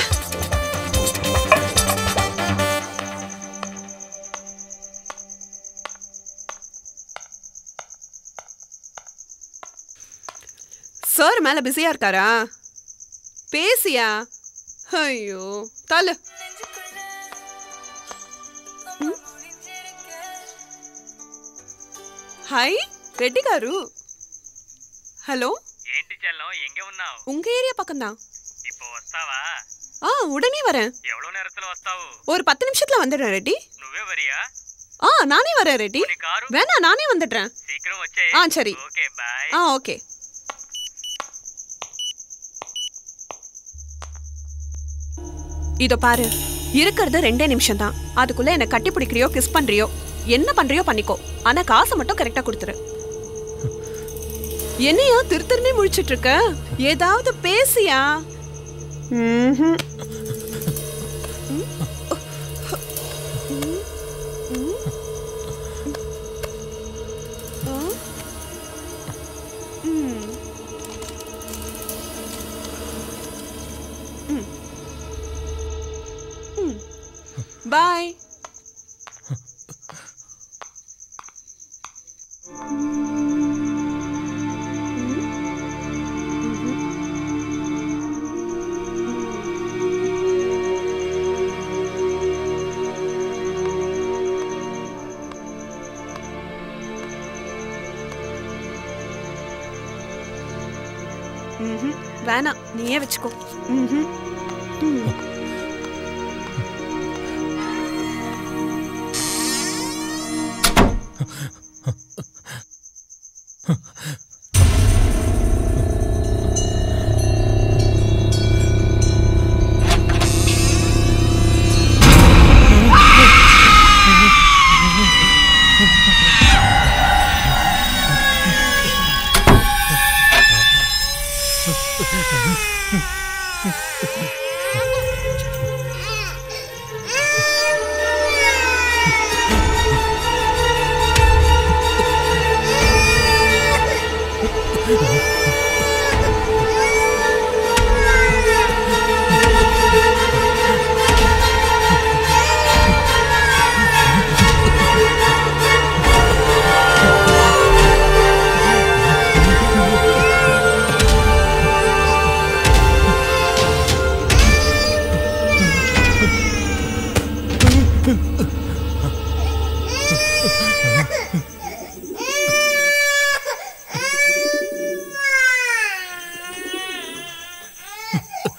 சார் மேல பிஸியா இருக்காரா பேசியா ஐயோ தல హాయ్ రెడ్డి గారు హలో ఏంటి చెల్లం ఎంగే ఉన్నావు உங்க ஏரியா பக்கம்தான் இப்போ వస్తావా ஆ உடனே வரேன் எவ்வளவு நேரத்துல వస్తావు ஒரு பத்து நிமிஷத்துல வந்துடுறேன் ரெட்டி నువ్వే వరియా ஆ நானே வரேன் ரெட்டி வேணா நானே வந்துடுறேன் சீக்கிரம் వచ్చే ஆ சரி ఓకే బాయ్ ஆ ஓகே இதோ பாரு இருக்கிறது ரெண்டே நிமிஷம் தான் அதுக்குள்ள என்ன கட்டி பிடிக்கிறியோ கிஸ் பண்றியோ என்ன பண்றியோ பண்ணிக்கோ ஆனா காசை மட்டும் கரெக்டா கொடுத்துரு என்னையா திரு திருநே முழிச்சிட்டு இருக்க ஏதாவது பேசியா ம்ஹும். ம். ம். ம். ஆ? ம். ம். ம். பாய் ம்ஹும். வேணாம் நீயே வச்சுக்கோ ம்ஹும். ம்.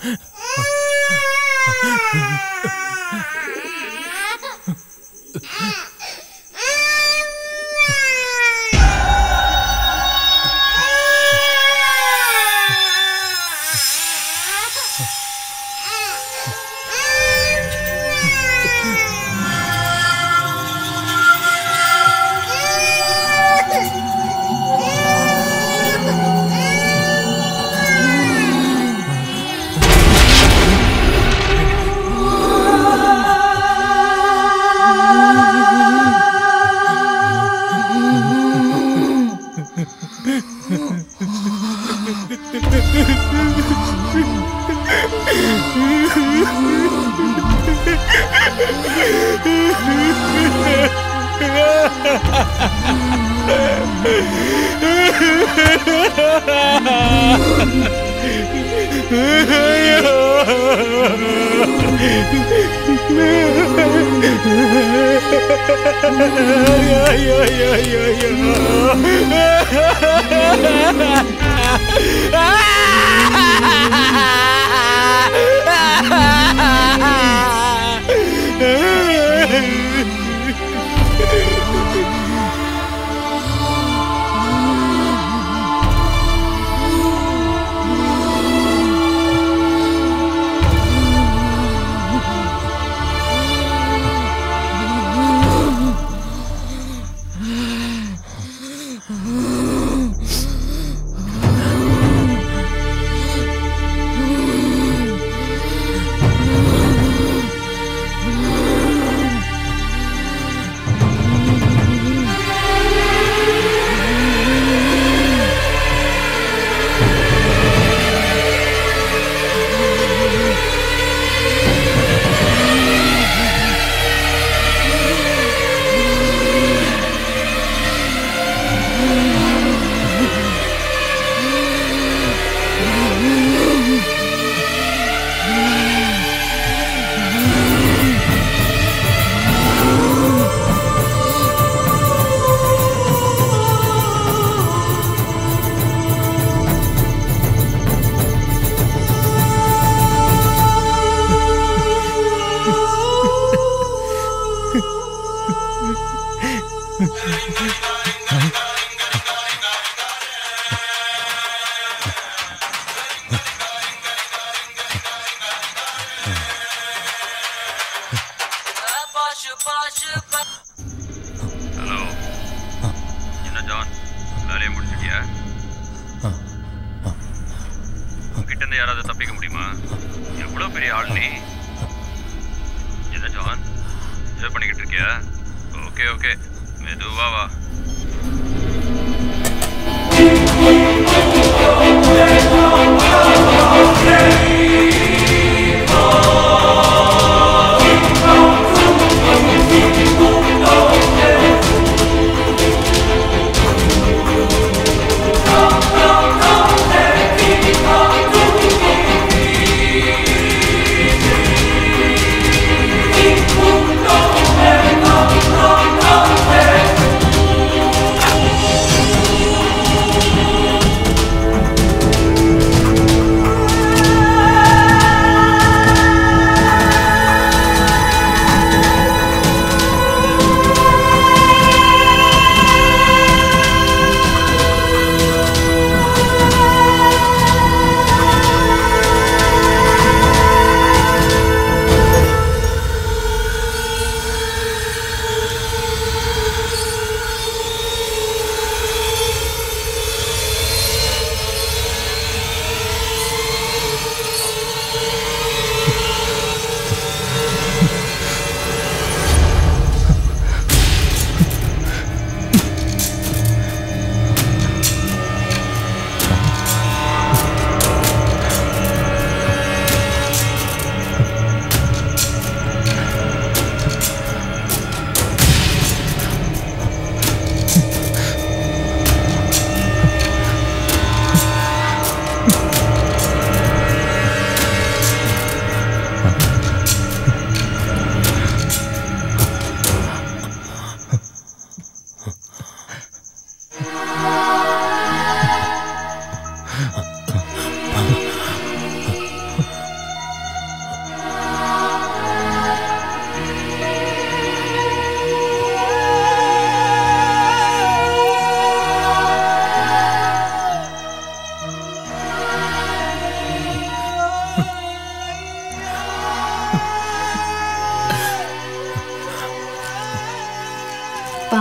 ஹலோ என்ன ஜான் வேலையை முடிச்சிட்டியா உங்ககிட்ட இருந்து யாராவது தப்பிக்க முடியுமா எவ்வளோ பெரிய ஆள் நீ என்ன ஜான் என்ஜாய் பண்ணிக்கிட்டு இருக்கியா ஓகே ஓகே மெதுவா வா Hey!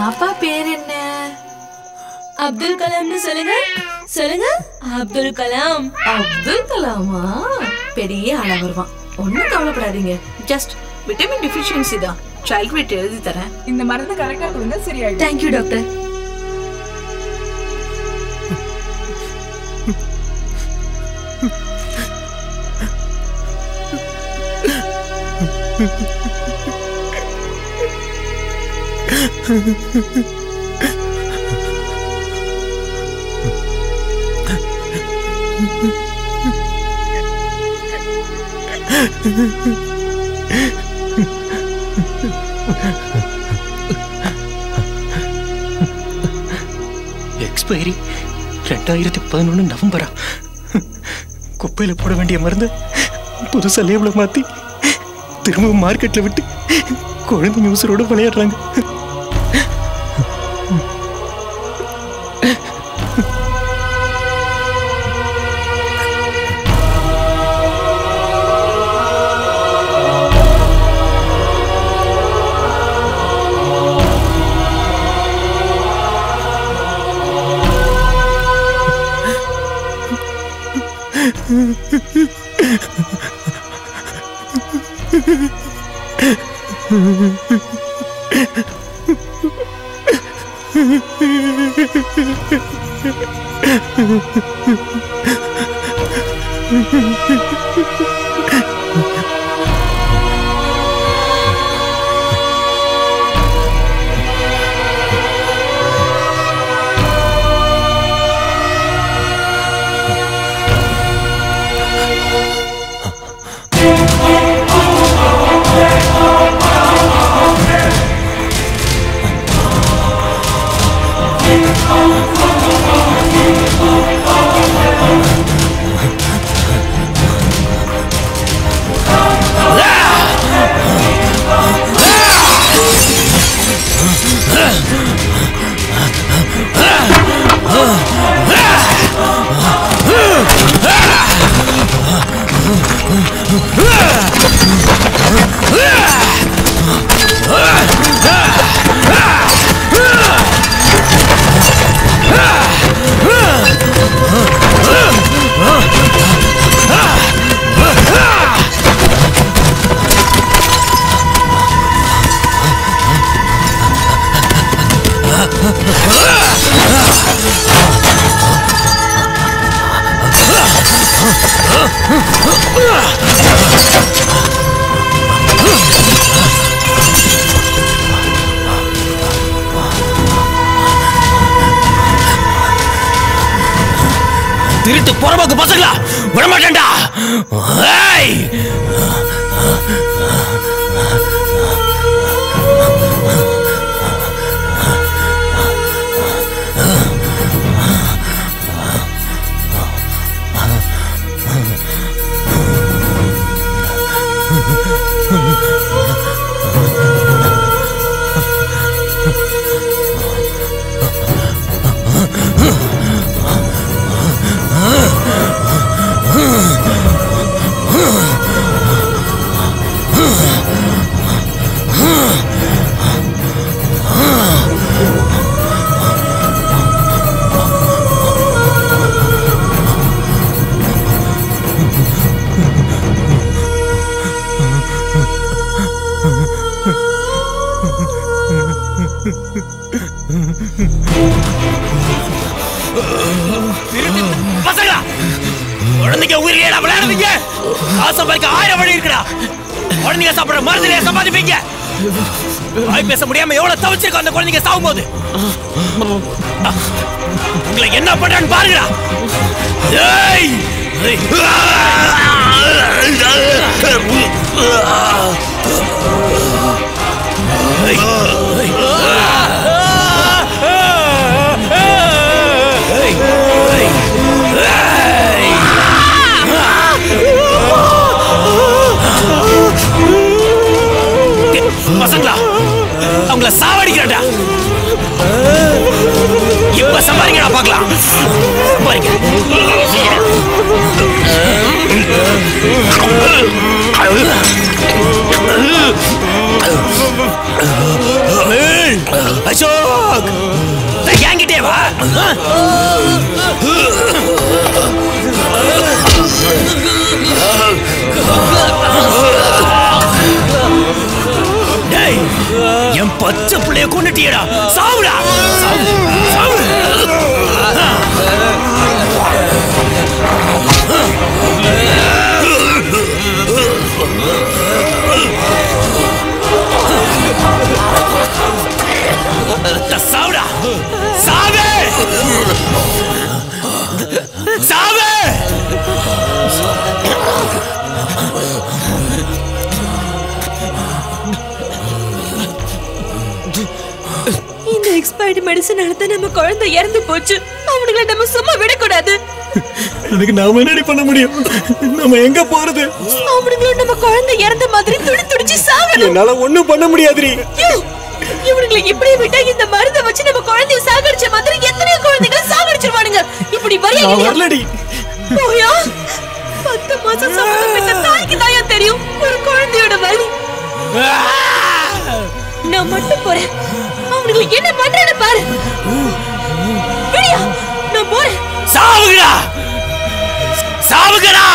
பாப்பா பேர் என்ன அப்துல் கலாம்னு சொல்லுங்க சொல்லுங்க அப்துல் கலாம் அப்துல் கலாமா பெரிய ஆளா வருவான் ஒன்னும் கவலைப்படாதீங்க ஜஸ்ட் விட்டமின் டிஃபிஷியன்சி தான் சைல்ட் வெயிட் எழுதி தரேன் இந்த மருந்து கரெக்டா கொடுங்க சரியாயிடும் தேங்க்யூ டாக்டர் எக்ஸ்பைரி ரெண்டாயிரத்தி பதினொன்று நவம்பரா குப்பையில் போட வேண்டிய மருந்து புதுசாக லேபில் மாற்றி திரும்ப மார்க்கெட்டில் விட்டு குழந்தைங்க உசுரோடு விளையாடுறாங்க திருட்டு புறம்போக்கு பசங்களா விடமாட்டேன்டா ஏய்! திருட்டு பசங்களா குழந்தைங்க உயிரியா விளையாடுவீங்க காசு சம்பாதிக்க ஆயிரம் வழி இருக்குடா குழந்தைங்க சாப்பிடுற மருந்துலையே சம்பாதிப்பீங்க வாய் பேச முடியாம எவ்வளவு தவிச்சிருக்கோம் அந்த குழந்தைங்க சாகும் போது உங்களை என்ன பண்றான்னு பாருங்கடா ஏய்! ஏய்! ஏய்! ஏய்! ஏய்! ஏய்! ஏய்! பசங்களா அவங்கள சாவடிக்கிறடா இப்ப சம்பாதிக்கடா பார்க்கலாம் சம்பாதிக்க அசோக் டேய் என் பச்சை பிள்ளைய கொண்டுட்டியடா சாவுடா சாவு சாவு சாவுடா சாவே சாவே இந்த எக்ஸ்பயர்டு மெடிசன் எடுத்து நம்ம குழந்தை இறந்து போச்சு அவனுங்களை நம்ம சும்மா விடக்கூடாது அதுக்கு நாம என்னடி பண்ண முடியும் நம்ம எங்க போறது அவனுங்களும் நம்ம குழந்தை இறந்த மாதிரி துடி துடிச்சு சாகணும் என்னால ஒண்ணும் பண்ண முடியாதுடி ஐயோ, இவனுங்களை இப்படி விட்டா இந்த மருந்தை வச்சு நம்ம குழந்தைய சாகடிச்ச மாதிரி எத்தனையோ குழந்தைகளை சாகடிச்சிருவானுங்க இப்படி வரையா நான் இல்லையா? வரலடி போயா பத்து மாசம் சம்மதம் பெற்ற தாய்க்கு தாயா தெரியும் ஒரு குழந்தையோட வலி நான் மட்டும் போறேன் அவனுங்களுக்கு என்ன பண்றேன்னு பாரு விடியா நான் போறேன் சாவுகடா சாவுகடா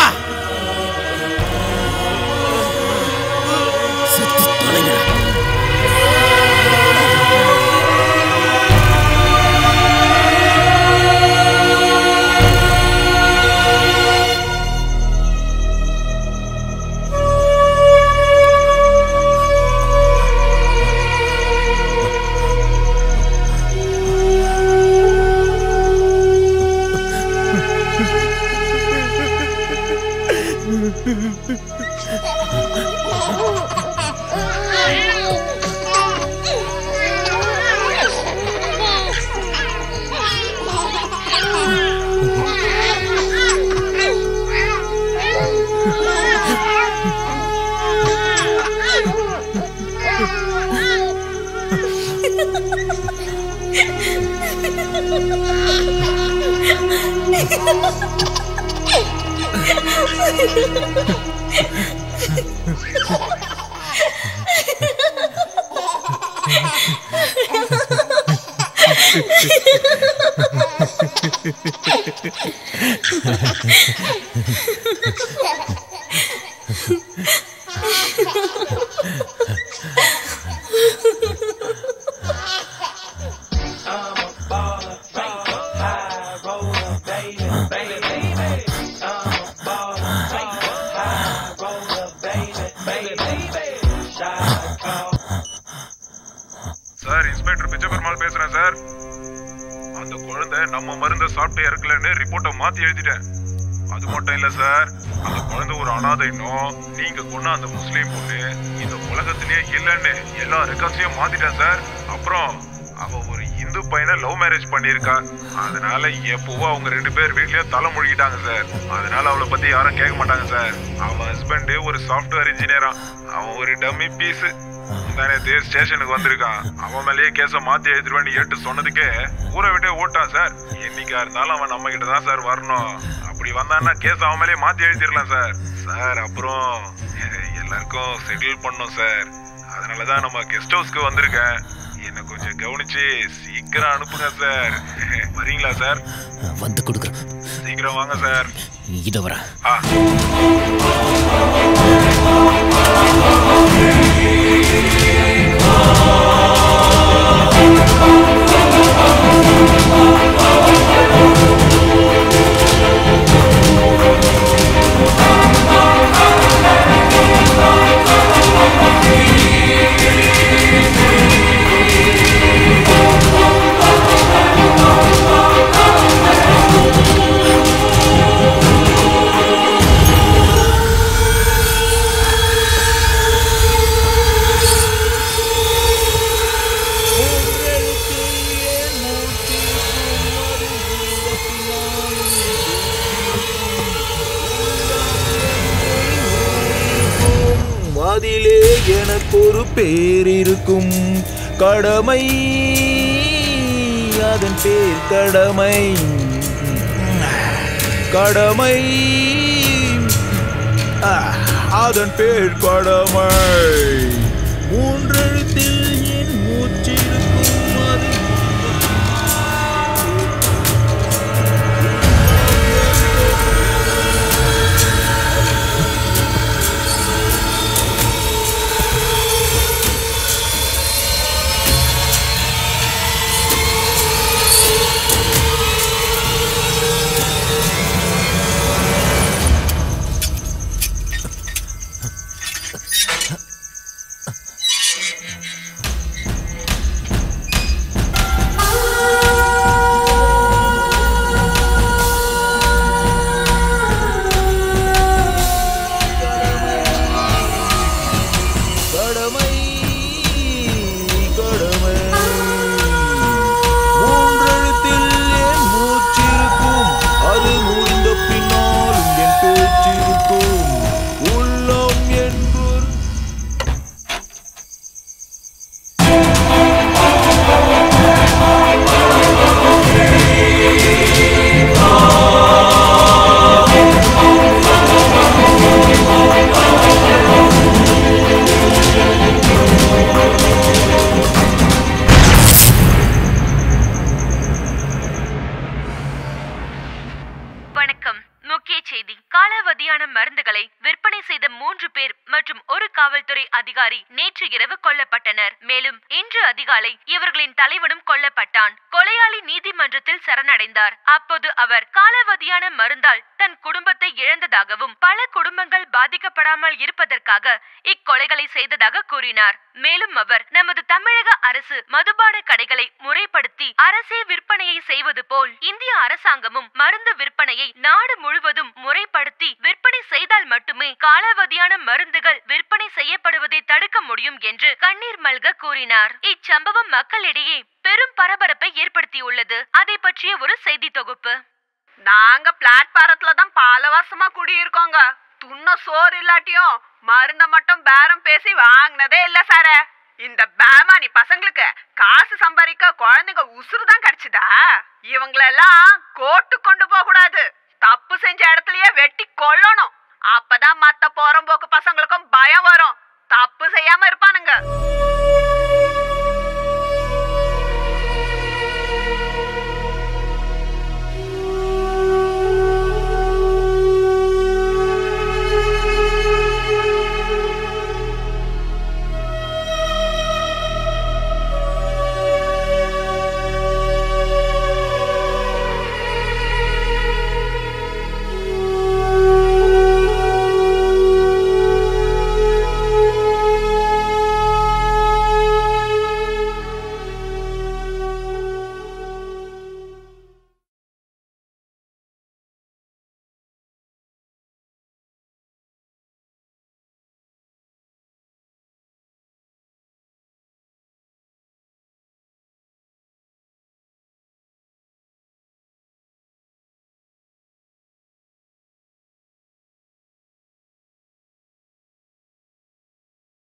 சார் இன்ஸ்பெக்டர் பிச்சை பெருமாள் பேசுறேன் சார் அந்த குழந்தை நம்ம மருந்த சாப்பிட்டு இறக்கலன்னு ரிப்போர்ட்டை மாத்தி எழுதிட்டேன் அது மட்டும் இல்ல சார் அந்த குழந்தை ஒரு அனாதைன்னும் நீங்க கொன்ன அந்த முஸ்லீம் பொண்ணு இந்த உலகத்திலேயே இல்லைன்னு எல்லா ரெக்கார்ட்ஸையும் மாத்திட்டேன் சார் அப்புறம் அவ ஒரு இந்து பையனை லவ் மேரேஜ் பண்ணியிருக்கா அதனால எப்பவோ அவங்க ரெண்டு பேர் வீட்லயும் தலை முழுகிட்டாங்க சார் அதனால அவளை பத்தி யாரும் கேட்க மாட்டாங்க சார் அவன் ஹஸ்பண்ட் ஒரு சாஃப்ட்வேர் இன்ஜினியரா அவன் ஒரு டம்மி பீஸ் நேரத்தே ஸ்டேஷனுக்கு வந்திருக்கான் அவன் மேலேயே கேஸ மாத்தி எழுதிருவேன்னு ஏட்டு சொன்னதுக்கே ஊரை விட்டே ஓட்டான் சார் என்னைக்கா இருந்தாலும் அவன் நம்ம கிட்ட தான் சார் வரணும் அப்படி வந்தான்னா கேஸ் அவன் மேலேயே மாத்தி எழுதிடலாம் சார் சார் அப்புறம் எல்லாருக்கும் செட்டில் பண்ணோம் சார் அதனாலதான் நம்ம கெஸ்ட் ஹவுஸ்க்கு வந்திருக்கேன் என்ன கொஞ்சம் கவனிச்சு சீக்கிரம் அனுப்புங்க சார் வரீங்களா சார் வந்து கொடுக்குறேன் சீக்கிரம் வாங்க சார் இத வர ஆ அதிலே எனக்கு ஒரு பேர் இருக்கும் கடமை அதன் பேர் கடமை கடமை ஆ, அதன் பேர் கடமை மூன்றெழுத்தில் என் மூச்சிருக்கும் அது கொலைகளை விற்பனை செய்த மூன்று பேர் மற்றும் ஒரு காவல்துறை அதிகாரி நேற்று இரவு கொல்லப்பட்டனர் மேலும் இன்று அதிகாலை இவர்களின் தலைவனும் கொல்லப்பட்டான் கொலையாளி நீதிமன்றத்தில் சரணடைந்தார் அப்போது அவர் காலாவதியான மருந்தால் தன் குடும்பத்தை இழந்ததாகவும் பல குடும்பங்கள் பாதிக்கப்படாமல் இருப்பதற்காக இக்கொலைகளை செய்ததாக கூறினார் மேலும் அவர் நமது தமிழக அரசு மதுபான கடைகளை முறைப்படுத்தி அரசே விற்பனையை செய்வது போல் இந்திய அரசாங்கமும் மருந்து விற்பனையை நாடு முழுவதும் முறைப்படுத்தி விற்பனை செய்தால் மட்டுமே காலாவதியான மருந்துகள் விற்பனை செய்யப்படுவதை தடுக்க முடியும் என்று கண்ணீர் மல்க கூறினார் இச்சம்பவம் மக்களிடையே பெரும் பரபரப்பை ஏற்படுத்தியுள்ளது அதை பற்றிய ஒரு செய்தி தொகுப்பு நாங்க பிளாட்பாரத்துல தான் பல வருஷமா குடியிருக்கோங்க துண்ண சோறு இல்லாட்டியும் மருந்த மட்டும் பேரம் பேசி வாங்கினதே இல்ல சார இந்த பேமானி பசங்களுக்கு காசு சம்பாதிக்க குழந்தைங்க உசுறு தான் கிடைச்சுதா இவங்களெல்லாம் கோர்ட்டு கொண்டு போக கூடாது தப்பு செஞ்ச இடத்துலயே வெட்டி கொல்லணும் அப்பதான்